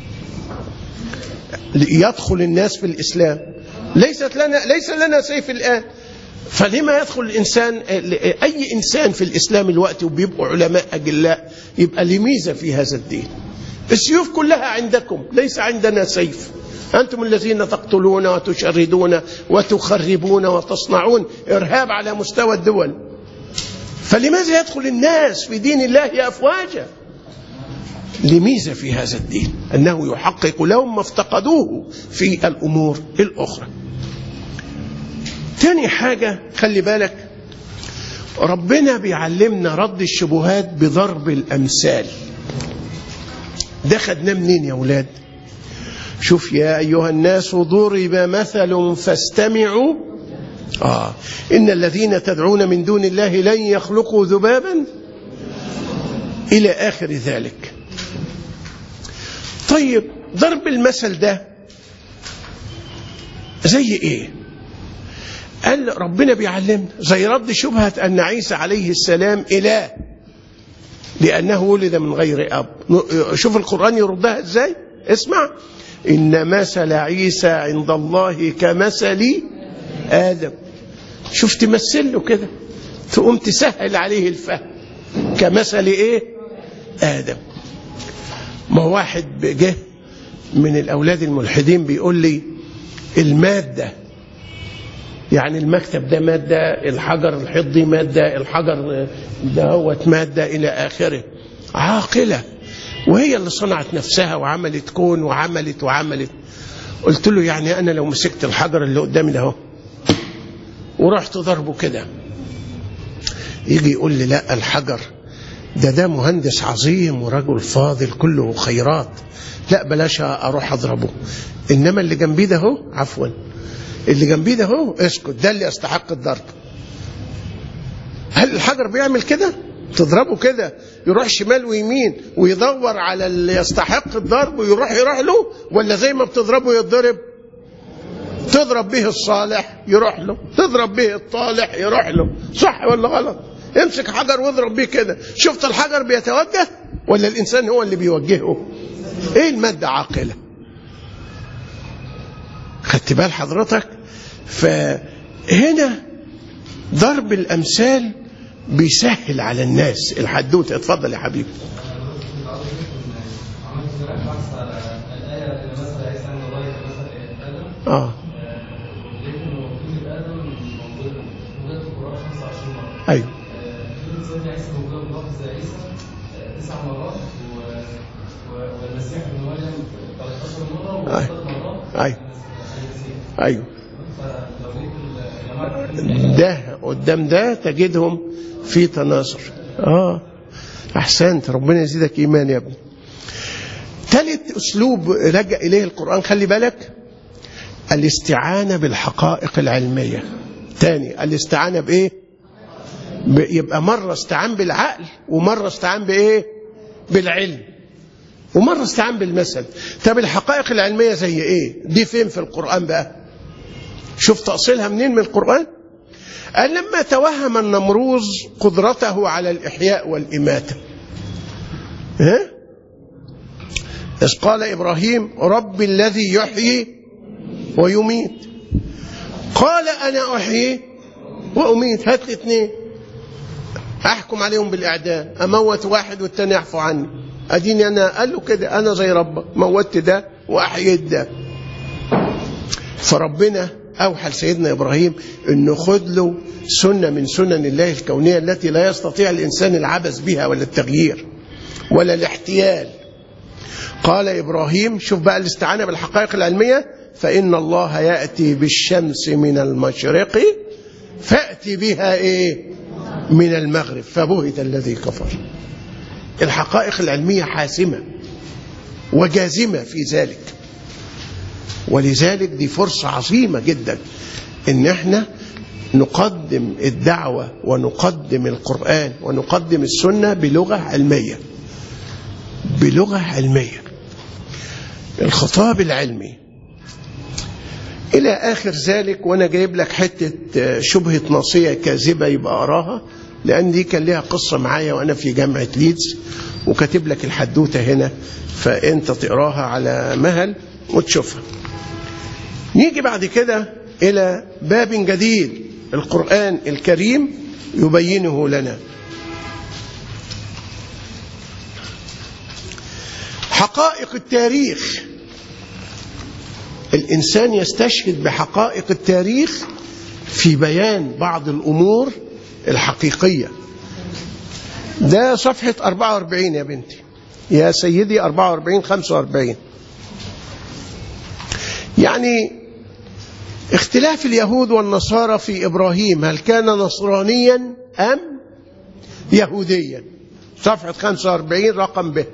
يدخل الناس في الاسلام ليست لنا ليس لنا سيف الان فلما يدخل الانسان اي انسان في الاسلام الوقت وبيبقوا علماء اجلاء يبقى ليه ميزه في هذا الدين السيوف كلها عندكم ليس عندنا سيف انتم الذين تقتلون وتشردون وتخربون وتصنعون ارهاب على مستوى الدول فلماذا يدخل الناس في دين الله افواجا لميزه في هذا الدين انه يحقق لهم ما افتقدوه في الامور الاخرى تاني حاجة خلي بالك ربنا بيعلمنا رد الشبهات بضرب الأمثال ده خدناه منين يا ولاد شوف يا أيها الناس ضرب مثل فاستمعوا آه إن الذين تدعون من دون الله لن يخلقوا ذبابا إلى آخر ذلك طيب ضرب المثل ده زي إيه قال ربنا بيعلمنا زي رد شبهة أن عيسى عليه السلام إله لأنه ولد من غير أب شوف القرآن يردها إزاي اسمع إن مثل عيسى عند الله كمثل آدم شوف تمثل له كده تقوم تسهل عليه الفهم كمثل إيه آدم ما واحد جه من الأولاد الملحدين بيقول لي المادة يعني المكتب ده مادة الحجر الحضي مادة الحجر دهوت مادة إلى آخره عاقلة وهي اللي صنعت نفسها وعملت كون وعملت وعملت قلت له يعني أنا لو مسكت الحجر اللي قدامي ده اهو ورحت ضربه كده يجي يقول لي لا الحجر ده ده مهندس عظيم ورجل فاضل كله خيرات لا بلاش اروح اضربه انما اللي جنبي ده اهو عفوا اللي جنبيه ده اهو اسكت ده اللي يستحق الضرب هل الحجر بيعمل كده تضربه كده يروح شمال ويمين ويدور على اللي يستحق الضرب ويروح يروح له ولا زي ما بتضربه يتضرب تضرب به الصالح يروح له تضرب به الطالح يروح له صح ولا غلط امسك حجر واضرب بيه كده شفت الحجر بيتوجه ولا الانسان هو اللي بيوجهه ايه الماده عاقله خدت بال حضرتك فهنا ضرب الامثال بيسهل على الناس الحدوته اتفضل يا حبيبي اه ايوه ايوه ايوه ده قدام ده تجدهم في تناصر اه احسنت ربنا يزيدك ايمان يا ابني ثالث اسلوب لجأ اليه القران خلي بالك الاستعانه بالحقائق العلميه تاني الاستعانه بايه يبقى مره استعان بالعقل ومره استعان بايه بالعلم ومره استعان بالمثل طب الحقائق العلميه زي ايه دي فين في القران بقى شوف تأصيلها منين من القرآن قال لما توهم النمروز قدرته على الإحياء والإماتة ها؟ إذ قال إبراهيم رب الذي يحيي ويميت قال أنا أحيي وأميت هات لي اثنين أحكم عليهم بالإعدام أموت واحد والتاني يعفو عني أديني أنا قال له كده أنا زي ربك موتت ده وأحييت ده فربنا أوحى لسيدنا إبراهيم أنه خد له سنة من سنن الله الكونية التي لا يستطيع الإنسان العبث بها ولا التغيير ولا الاحتيال قال إبراهيم شوف بقى الاستعانة بالحقائق العلمية فإن الله يأتي بالشمس من المشرق فأتي بها إيه من المغرب فبهت الذي كفر الحقائق العلمية حاسمة وجازمة في ذلك ولذلك دي فرصة عظيمة جدا ان احنا نقدم الدعوة ونقدم القرآن ونقدم السنة بلغة علمية بلغة علمية الخطاب العلمي إلى آخر ذلك وأنا جايب لك حتة شبهة ناصية كاذبة يبقى أراها لأن دي كان لها قصة معايا وأنا في جامعة ليدز وكاتب لك الحدوتة هنا فأنت تقراها على مهل وتشوفها نيجي بعد كده إلى باب جديد القرآن الكريم يبينه لنا حقائق التاريخ الإنسان يستشهد بحقائق التاريخ في بيان بعض الأمور الحقيقية ده صفحة 44 يا بنتي يا سيدي 44 45 يعني اختلاف اليهود والنصارى في إبراهيم هل كان نصرانيا أم يهوديا صفحة 45 رقم ب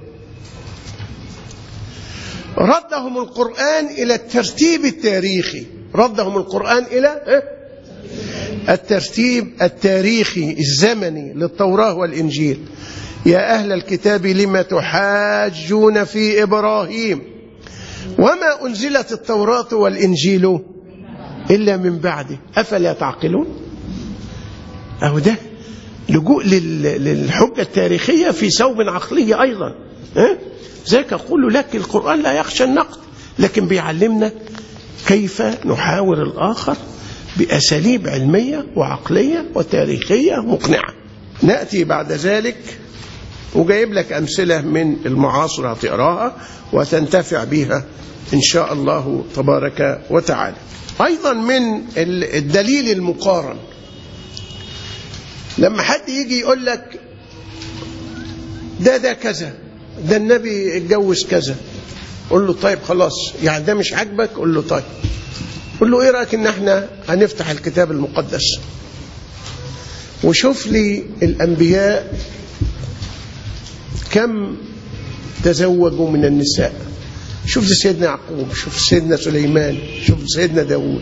ردهم القرآن إلى الترتيب التاريخي ردهم القرآن إلى الترتيب التاريخي الزمني للتوراة والإنجيل يا أهل الكتاب لم تحاجون في إبراهيم وما أنزلت التوراة والإنجيل إلا من بعده أفلا تعقلون أهو ده لجوء للحجة التاريخية في ثوب عقلي أيضا ها؟ ذاك أقول لك القرآن لا يخشى النقد لكن بيعلمنا كيف نحاور الآخر بأساليب علمية وعقلية وتاريخية مقنعة نأتي بعد ذلك وجايب لك أمثلة من المعاصرة هتقراها وتنتفع بها إن شاء الله تبارك وتعالى أيضا من الدليل المقارن لما حد يجي يقول لك ده ده كذا ده النبي اتجوز كذا قول له طيب خلاص يعني ده مش عاجبك قول له طيب قول له ايه رايك ان احنا هنفتح الكتاب المقدس وشوف لي الانبياء كم تزوجوا من النساء شوف سيدنا يعقوب شوف سيدنا سليمان شوف سيدنا داود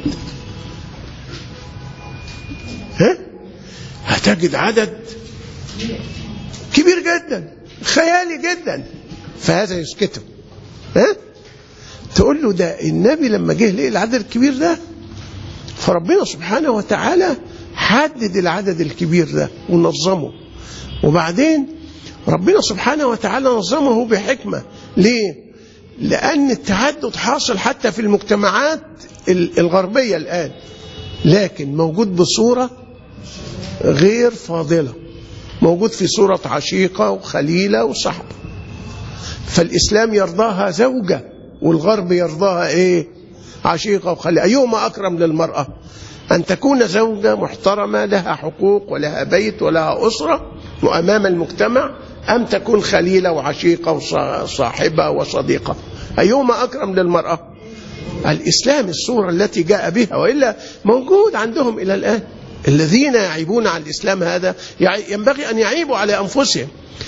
ها هتجد عدد كبير جدا خيالي جدا فهذا يسكته ها تقول له ده النبي لما جه لقي العدد الكبير ده فربنا سبحانه وتعالى حدد العدد الكبير ده ونظمه وبعدين ربنا سبحانه وتعالى نظمه بحكمة ليه؟ لأن التعدد حاصل حتى في المجتمعات الغربية الآن لكن موجود بصورة غير فاضلة موجود في صورة عشيقة وخليلة وصحبة فالإسلام يرضاها زوجة والغرب يرضاها إيه عشيقة وخليلة أيهما أكرم للمرأة أن تكون زوجة محترمة لها حقوق ولها بيت ولها أسرة وأمام المجتمع أم تكون خليلة وعشيقة وصاحبة وصديقة أيهما أكرم للمرأة الإسلام الصورة التي جاء بها وإلا موجود عندهم إلى الآن الذين يعيبون على الإسلام هذا ينبغي أن يعيبوا على أنفسهم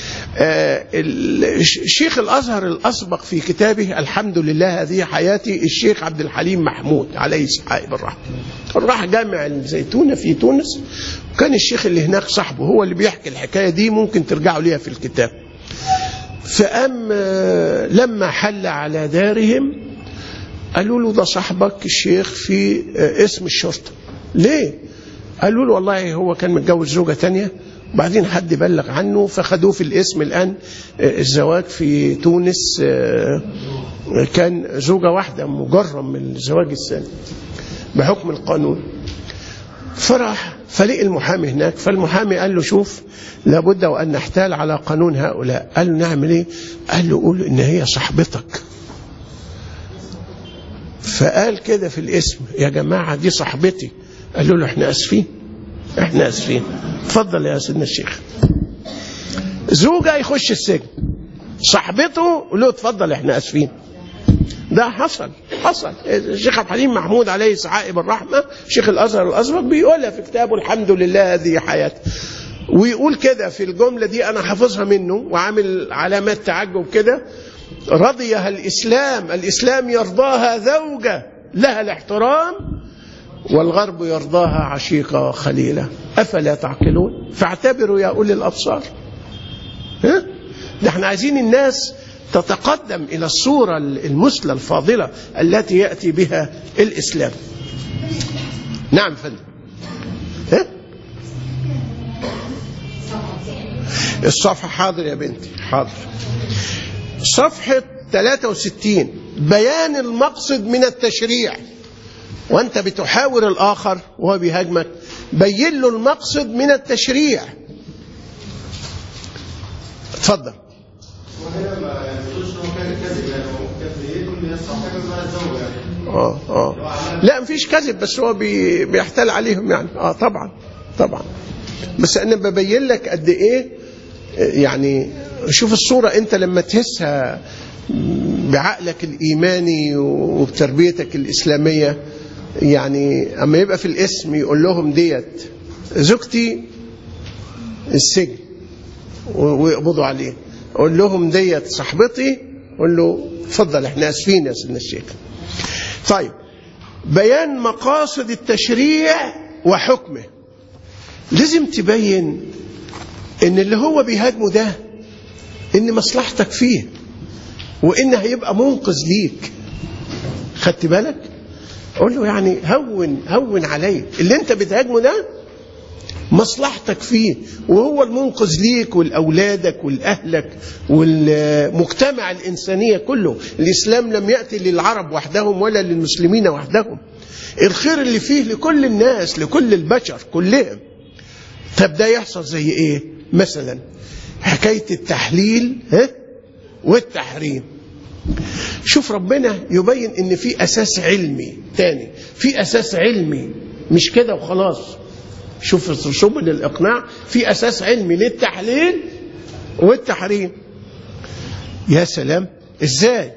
الشيخ الأزهر الأسبق في كتابه الحمد لله هذه حياتي الشيخ عبد الحليم محمود عليه سحائب الرحمة راح جامع الزيتونة في تونس وكان الشيخ اللي هناك صاحبه هو اللي بيحكي الحكاية دي ممكن ترجعوا ليها في الكتاب فأم لما حل على دارهم قالوا له ده صاحبك الشيخ في اسم الشرطة ليه قالوا له والله هو كان متجوز زوجة تانية وبعدين حد بلغ عنه فخدوه في الاسم الآن الزواج في تونس كان زوجة واحدة مجرم من الزواج الثاني بحكم القانون فراح فلقي المحامي هناك فالمحامي قال له شوف لابد وأن نحتال على قانون هؤلاء قال له نعمل ايه قال له قول إن هي صاحبتك فقال كده في الاسم يا جماعة دي صاحبتي قالوا له احنا اسفين احنا اسفين اتفضل يا سيدنا الشيخ زوجة يخش السجن صاحبته له اتفضل احنا اسفين ده حصل حصل الشيخ عبد الحليم محمود عليه سعائب الرحمة شيخ الأزهر الأسبق بيقولها في كتابه الحمد لله هذه حياتي ويقول كده في الجملة دي أنا حافظها منه وعامل علامات تعجب كده رضيها الإسلام الإسلام يرضاها زوجة لها الاحترام والغرب يرضاها عشيقة وخليلة أفلا تعقلون فاعتبروا يا أولي الأبصار ها؟ ده احنا عايزين الناس تتقدم إلى الصورة المثلى الفاضلة التي يأتي بها الإسلام نعم فندم ها؟ الصفحة حاضر يا بنتي حاضر صفحة 63 بيان المقصد من التشريع وانت بتحاور الاخر وهو بيهاجمك بين له المقصد من التشريع اتفضل وهنا ما يعني بيقولش ان هو كان كذب يعني هو كان بيقول ان هي الصح كان بقى الزوج يعني اه اه لا مفيش كذب بس هو بي بيحتال عليهم يعني اه طبعا طبعا بس انا ببين لك قد ايه يعني شوف الصوره انت لما تهسها بعقلك الايماني وبتربيتك الاسلاميه يعني اما يبقى في الاسم يقول لهم ديت زوجتي السجن ويقبضوا عليه اقول لهم ديت صاحبتي اقول له اتفضل احنا اسفين يا سيدنا الشيخ طيب بيان مقاصد التشريع وحكمه لازم تبين ان اللي هو بيهاجمه ده ان مصلحتك فيه وان هيبقى منقذ ليك خدت بالك قول له يعني هون هون عليك اللي انت بتهاجمه ده مصلحتك فيه وهو المنقذ ليك ولأولادك ولأهلك والمجتمع الإنسانية كله الإسلام لم يأتي للعرب وحدهم ولا للمسلمين وحدهم الخير اللي فيه لكل الناس لكل البشر كلهم طب ده يحصل زي ايه مثلا حكاية التحليل ها والتحريم شوف ربنا يبين ان في اساس علمي تاني في اساس علمي مش كده وخلاص شوف سبل الاقناع في اساس علمي للتحليل والتحريم يا سلام ازاي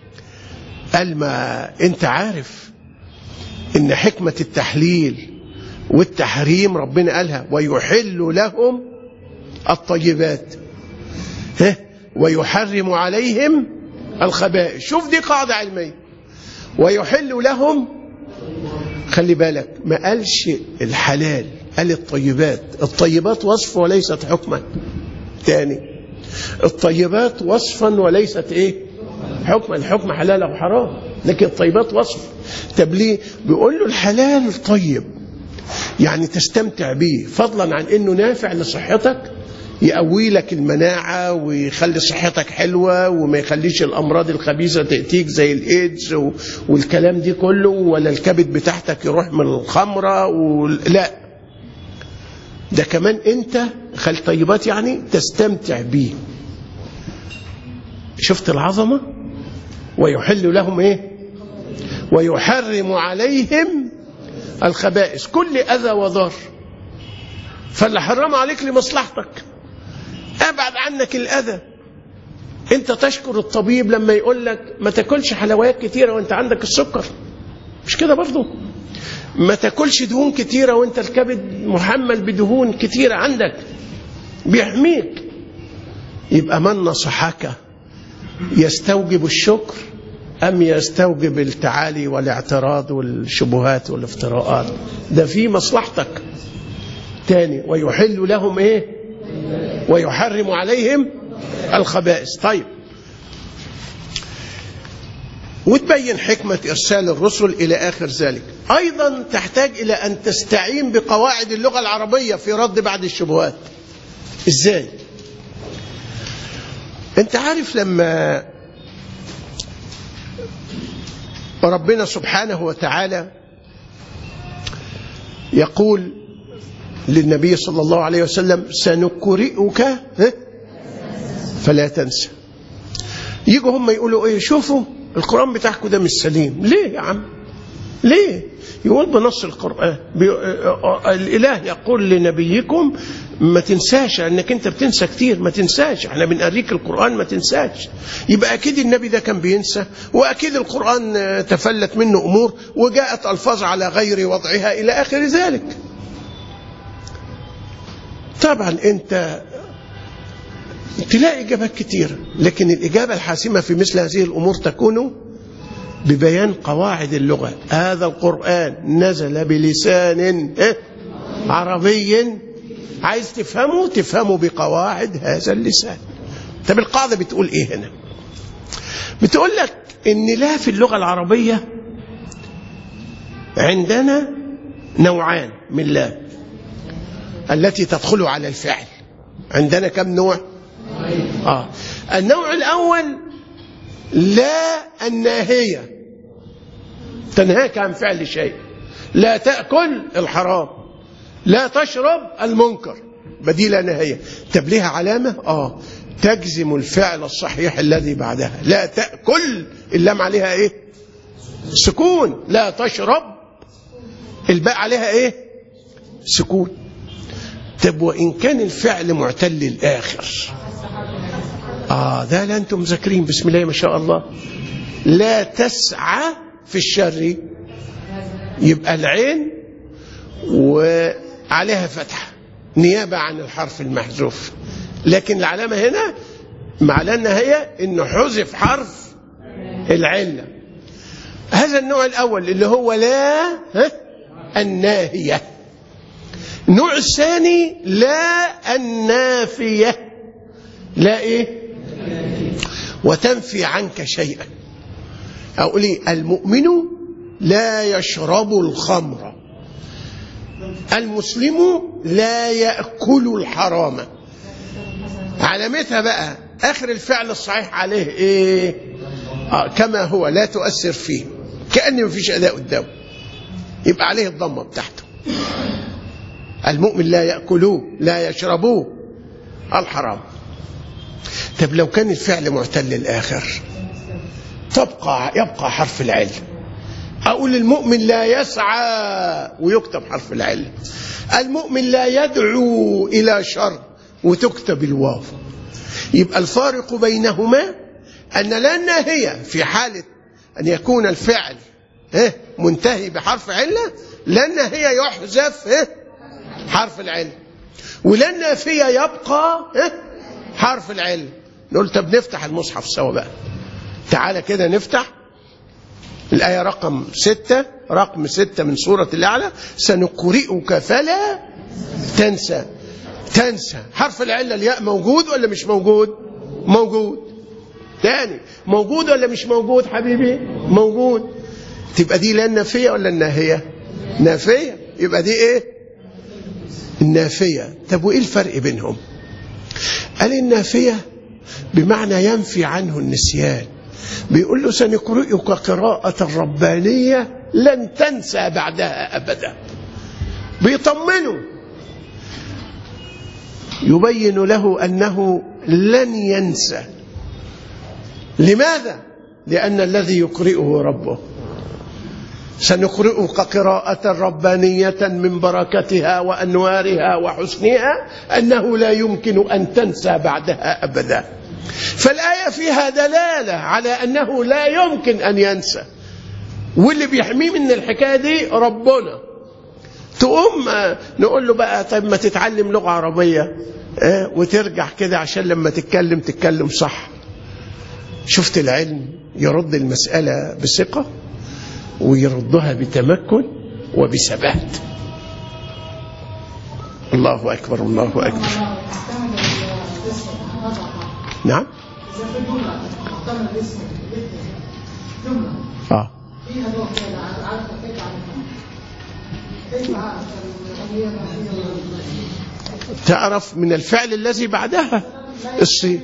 قال ما انت عارف ان حكمة التحليل والتحريم ربنا قالها ويحل لهم الطيبات ها ويحرم عليهم الخبائث شوف دي قاعدة علمية ويحل لهم خلي بالك ما قالش الحلال قال الطيبات الطيبات وصف وليست حكما تاني الطيبات وصفا وليست ايه حكما الحكم حلال او حرام لكن الطيبات وصف طب ليه بيقول له الحلال طيب يعني تستمتع به فضلا عن انه نافع لصحتك يقوي لك المناعة ويخلي صحتك حلوة وما يخليش الأمراض الخبيثة تأتيك زي الإيدز والكلام دي كله ولا الكبد بتاعتك يروح من الخمرة لا ده كمان أنت خل طيبات يعني تستمتع بيه شفت العظمة ويحل لهم إيه ويحرم عليهم الخبائث كل أذى وضر فاللي حرم عليك لمصلحتك ابعد عنك الاذى انت تشكر الطبيب لما يقول لك ما تاكلش حلويات كتيره وانت عندك السكر مش كده برضه ما تاكلش دهون كتيره وانت الكبد محمل بدهون كتيره عندك بيحميك يبقى من نصحك يستوجب الشكر ام يستوجب التعالي والاعتراض والشبهات والافتراءات ده في مصلحتك تاني ويحل لهم ايه ويحرم عليهم الخبائث طيب وتبين حكمة إرسال الرسل إلى آخر ذلك أيضا تحتاج إلى أن تستعين بقواعد اللغة العربية في رد بعض الشبهات إزاي أنت عارف لما ربنا سبحانه وتعالى يقول للنبي صلى الله عليه وسلم سنقرئك فلا تنسى يجوا هم يقولوا ايه شوفوا القرآن بتاعكم ده مش سليم ليه يا عم ليه يقول بنص القرآن بي... الإله يقول لنبيكم ما تنساش انك انت بتنسى كتير ما تنساش احنا بنقريك القرآن ما تنساش يبقى اكيد النبي ده كان بينسى واكيد القرآن تفلت منه امور وجاءت الفاظ على غير وضعها الى اخر ذلك طبعا انت تلاقي اجابات كتيره لكن الاجابه الحاسمه في مثل هذه الامور تكون ببيان قواعد اللغة هذا القرآن نزل بلسان إيه؟ عربي عايز تفهمه تفهمه بقواعد هذا اللسان طب القاعدة بتقول ايه هنا بتقول لك ان لا في اللغة العربية عندنا نوعان من لا التي تدخل على الفعل عندنا كم نوع آه. النوع الأول لا الناهية تنهاك عن فعل شيء لا تأكل الحرام لا تشرب المنكر بديل نهاية طب ليها علامة آه تجزم الفعل الصحيح الذي بعدها لا تأكل اللام عليها ايه سكون لا تشرب الباء عليها ايه سكون طب وإن كان الفعل معتل الآخر آه ده لا أنتم مذاكرين بسم الله ما شاء الله لا تسعى في الشر يبقى العين وعليها فتحة نيابة عن الحرف المحذوف لكن العلامة هنا معناها هي إنه حذف حرف العلة هذا النوع الأول اللي هو لا ها الناهية النوع الثاني لا النافية لا إيه وتنفي عنك شيئا أقول إيه المؤمن لا يشرب الخمر المسلم لا يأكل الحرام علامتها بقى آخر الفعل الصحيح عليه إيه آه كما هو لا تؤثر فيه كأن مفيش أداء قدامه يبقى عليه الضمة بتاعته المؤمن لا يأكلوه لا يشربوه الحرام طب لو كان الفعل معتل الآخر تبقى يبقى حرف العلم أقول المؤمن لا يسعى ويكتب حرف العلم المؤمن لا يدعو إلى شر وتكتب الواو يبقى الفارق بينهما أن لا الناهية في حالة أن يكون الفعل منتهي بحرف علة لا الناهية يحذف حرف العلم ولا النافية يبقى حرف العلم نقول طب نفتح المصحف سوا بقى تعالى كده نفتح الآية رقم ستة رقم ستة من سورة الأعلى سنقرئك فلا تنسى تنسى حرف العلة الياء موجود ولا مش موجود موجود تاني موجود ولا مش موجود حبيبي موجود تبقى دي لا النافية ولا الناهية نافية يبقى دي ايه النافية طب وايه الفرق بينهم قال النافية بمعنى ينفي عنه النسيان بيقول له سنقرئك قراءة ربانية لن تنسى بعدها أبدا بيطمنه يبين له أنه لن ينسى لماذا؟ لأن الذي يقرئه ربه سنقرئك قراءة ربانية من بركتها وأنوارها وحسنها أنه لا يمكن أن تنسى بعدها أبدا فالآية فيها دلالة على أنه لا يمكن أن ينسى واللي بيحميه من الحكاية دي ربنا تقوم نقول له بقى طيب ما تتعلم لغة عربية وترجع كده عشان لما تتكلم تتكلم صح شفت العلم يرد المسألة بثقة ويردها بتمكن وبثبات الله أكبر الله أكبر نعم آه. تعرف من الفعل الذي بعدها الصين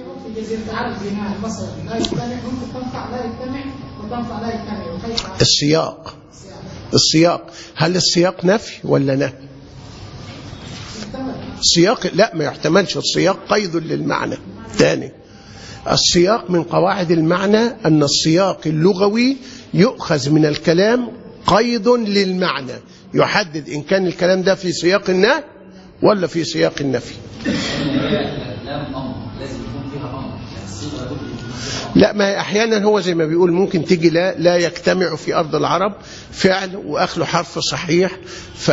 السياق السياق هل السياق نفي ولا نهي السياق لا ما يحتملش السياق قيد للمعنى ثاني السياق من قواعد المعنى أن السياق اللغوي يؤخذ من الكلام قيد للمعنى يحدد إن كان الكلام ده في سياق النهي ولا في سياق النفي لا ما هي احيانا هو زي ما بيقول ممكن تيجي لا لا يجتمع في ارض العرب فعل واخله حرف صحيح ف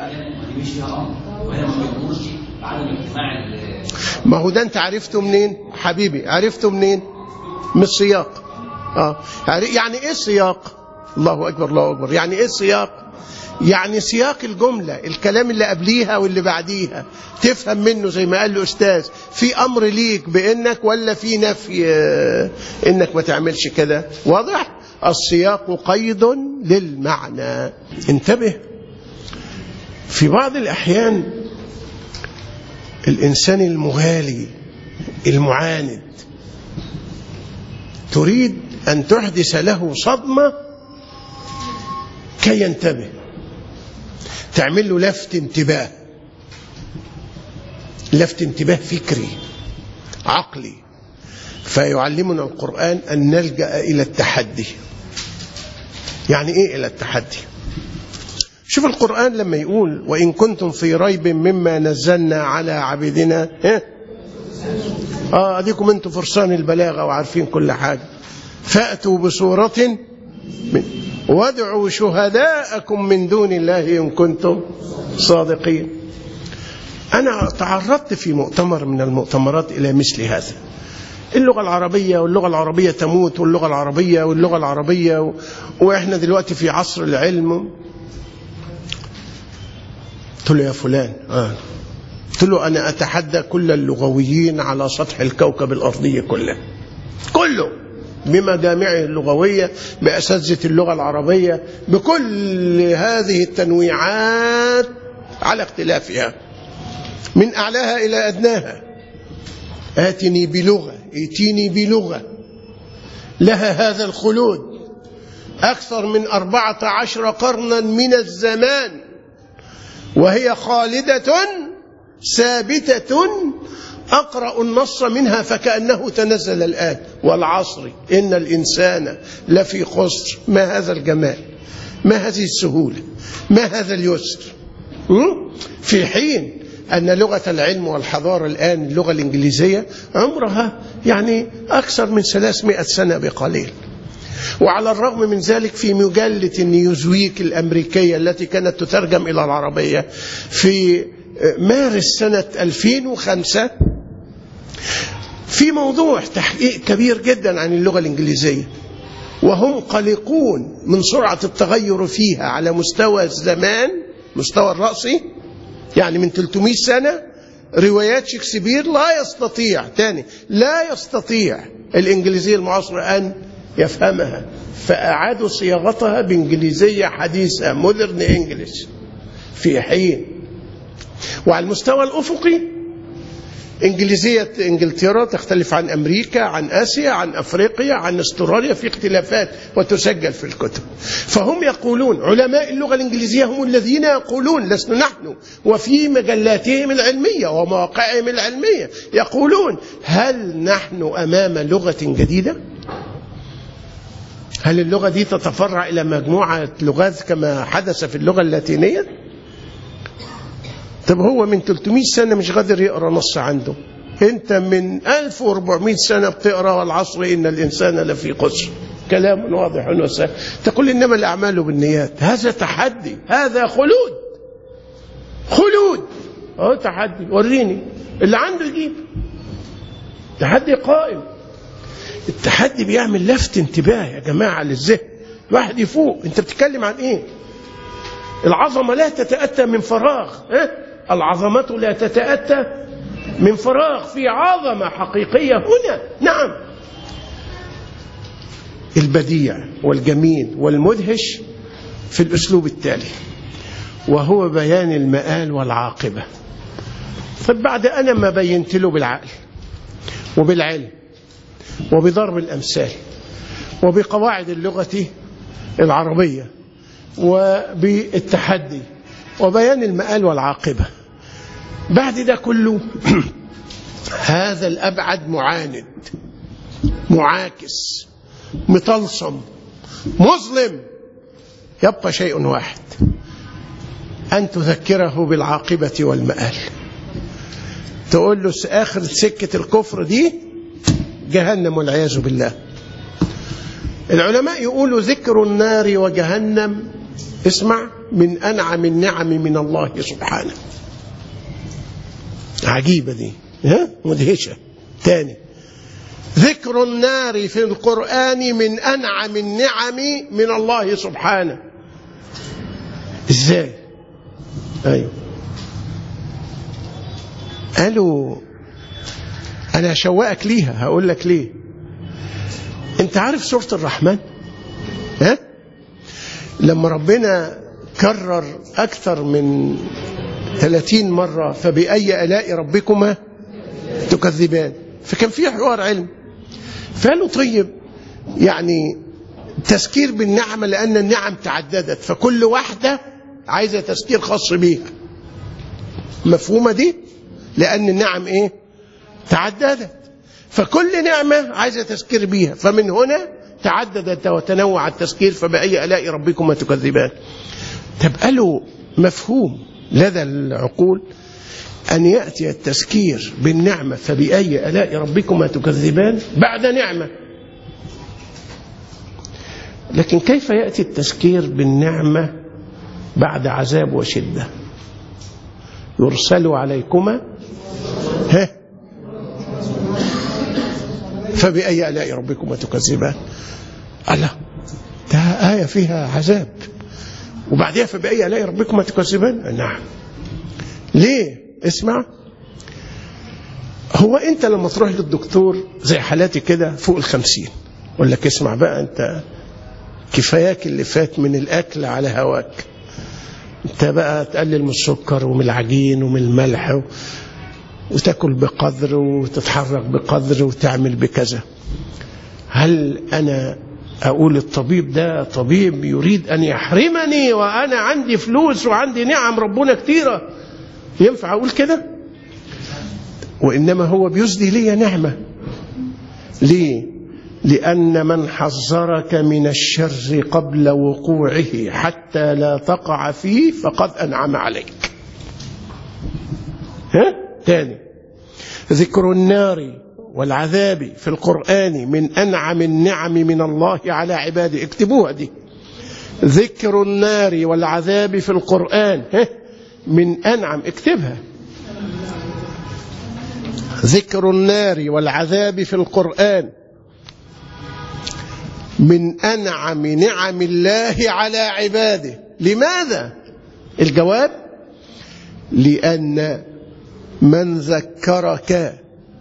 ما هو ده انت عرفته منين حبيبي عرفته منين من السياق اه يعني ايه السياق الله أكبر الله أكبر يعني إيه السياق يعني سياق الجملة الكلام اللي قبليها واللي بعديها تفهم منه زي ما قال له أستاذ في أمر ليك بإنك ولا في نفي آه، إنك ما تعملش كده واضح السياق قيد للمعنى انتبه في بعض الأحيان الإنسان المغالي المعاند تريد أن تحدث له صدمة كي ينتبه تعمل له لفت انتباه لفت انتباه فكري عقلي فيعلمنا القرآن أن نلجأ إلى التحدي يعني إيه إلى التحدي شوف القرآن لما يقول وإن كنتم في ريب مما نزلنا على عبيدنا ها؟ آه أديكم أنتم فرسان البلاغة وعارفين كل حاجة فأتوا بصورة من وادعوا شهداءكم من دون الله إن كنتم صادقين أنا تعرضت في مؤتمر من المؤتمرات إلى مثل هذا اللغة العربية واللغة العربية تموت واللغة العربية واللغة العربية و... وإحنا دلوقتي في عصر العلم قلت له يا فلان آه. قلت له أنا أتحدى كل اللغويين على سطح الكوكب الأرضي كله كله بمجامعه اللغوية بأساتذة اللغة العربية بكل هذه التنويعات على اختلافها من أعلاها إلى أدناها آتني بلغة ائتيني بلغة لها هذا الخلود أكثر من أربعة عشر قرنا من الزمان وهي خالدة ثابتة أقرأ النص منها فكأنه تنزل الآن والعصر إن الإنسان لفي خسر ما هذا الجمال ما هذه السهولة ما هذا اليسر م? في حين أن لغة العلم والحضارة الآن اللغة الإنجليزية عمرها يعني أكثر من 300 سنة بقليل وعلى الرغم من ذلك في مجلة نيوزويك الأمريكية التي كانت تترجم إلى العربية في مارس سنة 2005 في موضوع تحقيق كبير جدا عن اللغة الإنجليزية وهم قلقون من سرعة التغير فيها على مستوى الزمان مستوى الرأسي يعني من 300 سنة روايات شكسبير لا يستطيع تاني لا يستطيع الإنجليزية المعاصرة أن يفهمها فأعادوا صياغتها بإنجليزية حديثة مودرن إنجليش في حين وعلى المستوى الأفقي إنجليزية إنجلترا تختلف عن أمريكا عن آسيا عن أفريقيا عن استراليا في اختلافات وتسجل في الكتب فهم يقولون علماء اللغة الإنجليزية هم الذين يقولون لسنا نحن وفي مجلاتهم العلمية ومواقعهم العلمية يقولون هل نحن أمام لغة جديدة؟ هل اللغة دي تتفرع إلى مجموعة لغات كما حدث في اللغة اللاتينية؟ طب هو من 300 سنة مش قادر يقرأ نص عنده انت من 1400 سنة بتقرأ والعصر إن الإنسان لفي قسر كلام واضح وسهل تقول إنما الأعمال بالنيات هذا تحدي هذا خلود خلود اهو تحدي وريني اللي عنده يجيب تحدي قائم التحدي بيعمل لفت انتباه يا جماعة للذهن الواحد يفوق انت بتتكلم عن ايه العظمة لا تتأتى من فراغ إيه؟ العظمة لا تتأتى من فراغ في عظمة حقيقية هنا نعم البديع والجميل والمدهش في الأسلوب التالي وهو بيان المآل والعاقبة فبعد أنا ما بينت له بالعقل وبالعلم وبضرب الأمثال وبقواعد اللغة العربية وبالتحدي وبيان المآل والعاقبة بعد ده كله هذا الأبعد معاند معاكس مطلسم مظلم يبقى شيء واحد أن تذكره بالعاقبة والمآل تقول له آخر سكة الكفر دي جهنم والعياذ بالله العلماء يقولوا ذكر النار وجهنم اسمع من أنعم النعم من الله سبحانه عجيبة دي ها مدهشة تاني ذكر النار في القرآن من أنعم النعم من الله سبحانه ازاي ايوه قالوا انا هشوقك ليها هقول لك ليه انت عارف سورة الرحمن ها لما ربنا كرر اكثر من 30 مرة فبأي آلاء ربكما تكذبان فكان في حوار علم فقالوا طيب يعني تذكير بالنعمة لأن النعم تعددت فكل واحدة عايزة تذكير خاص بيها مفهومة دي لأن النعم إيه تعددت فكل نعمة عايزة تذكير بيها فمن هنا تعددت وتنوع التذكير فبأي آلاء ربكما تكذبان طب قالوا مفهوم لدى العقول أن يأتي التذكير بالنعمة فبأي آلاء ربكما تكذبان بعد نعمة لكن كيف يأتي التذكير بالنعمة بعد عذاب وشدة يرسل عليكما ها فبأي آلاء ربكما تكذبان الله ده آية فيها عذاب وبعدها فبأي آلاء ربكما تكذبان نعم ليه اسمع هو انت لما تروح للدكتور زي حالاتي كده فوق الخمسين يقول لك اسمع بقى انت كفاياك اللي فات من الاكل على هواك انت بقى تقلل من السكر ومن العجين ومن الملح و... وتاكل بقدر وتتحرك بقدر وتعمل بكذا هل انا اقول الطبيب ده طبيب يريد ان يحرمني وانا عندي فلوس وعندي نعم ربنا كتيره ينفع اقول كده وانما هو بيسدي لي نعمه ليه لان من حذرك من الشر قبل وقوعه حتى لا تقع فيه فقد انعم عليك ها تاني ذكر النار والعذاب في القران من انعم النعم من الله على عباده اكتبوها دي ذكر النار والعذاب في القران ها من أنعم اكتبها ذكر النار والعذاب في القرآن من أنعم نعم الله على عباده لماذا الجواب لأن من ذكرك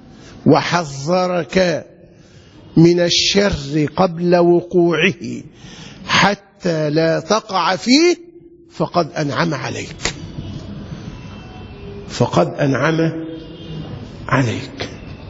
وحذرك من الشر قبل وقوعه حتى لا تقع فيه فقد أنعم عليك فقد أنعم عليك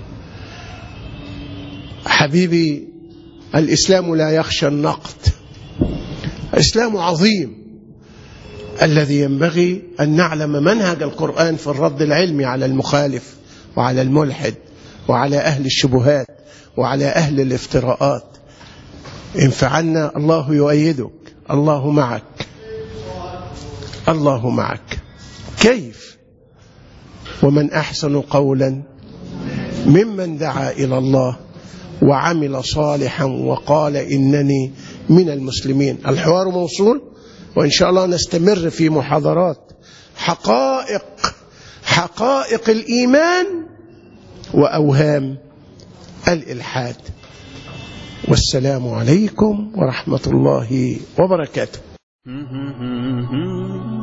حبيبي الإسلام لا يخشى النقد الإسلام عظيم الذي ينبغي أن نعلم منهج القرآن في الرد العلمي على المخالف وعلى الملحد وعلى أهل الشبهات وعلى أهل الافتراءات إن فعلنا الله يؤيدك الله معك الله معك كيف ومن احسن قولا ممن دعا الى الله وعمل صالحا وقال انني من المسلمين الحوار موصول وان شاء الله نستمر في محاضرات حقائق حقائق الايمان واوهام الالحاد والسلام عليكم ورحمه الله وبركاته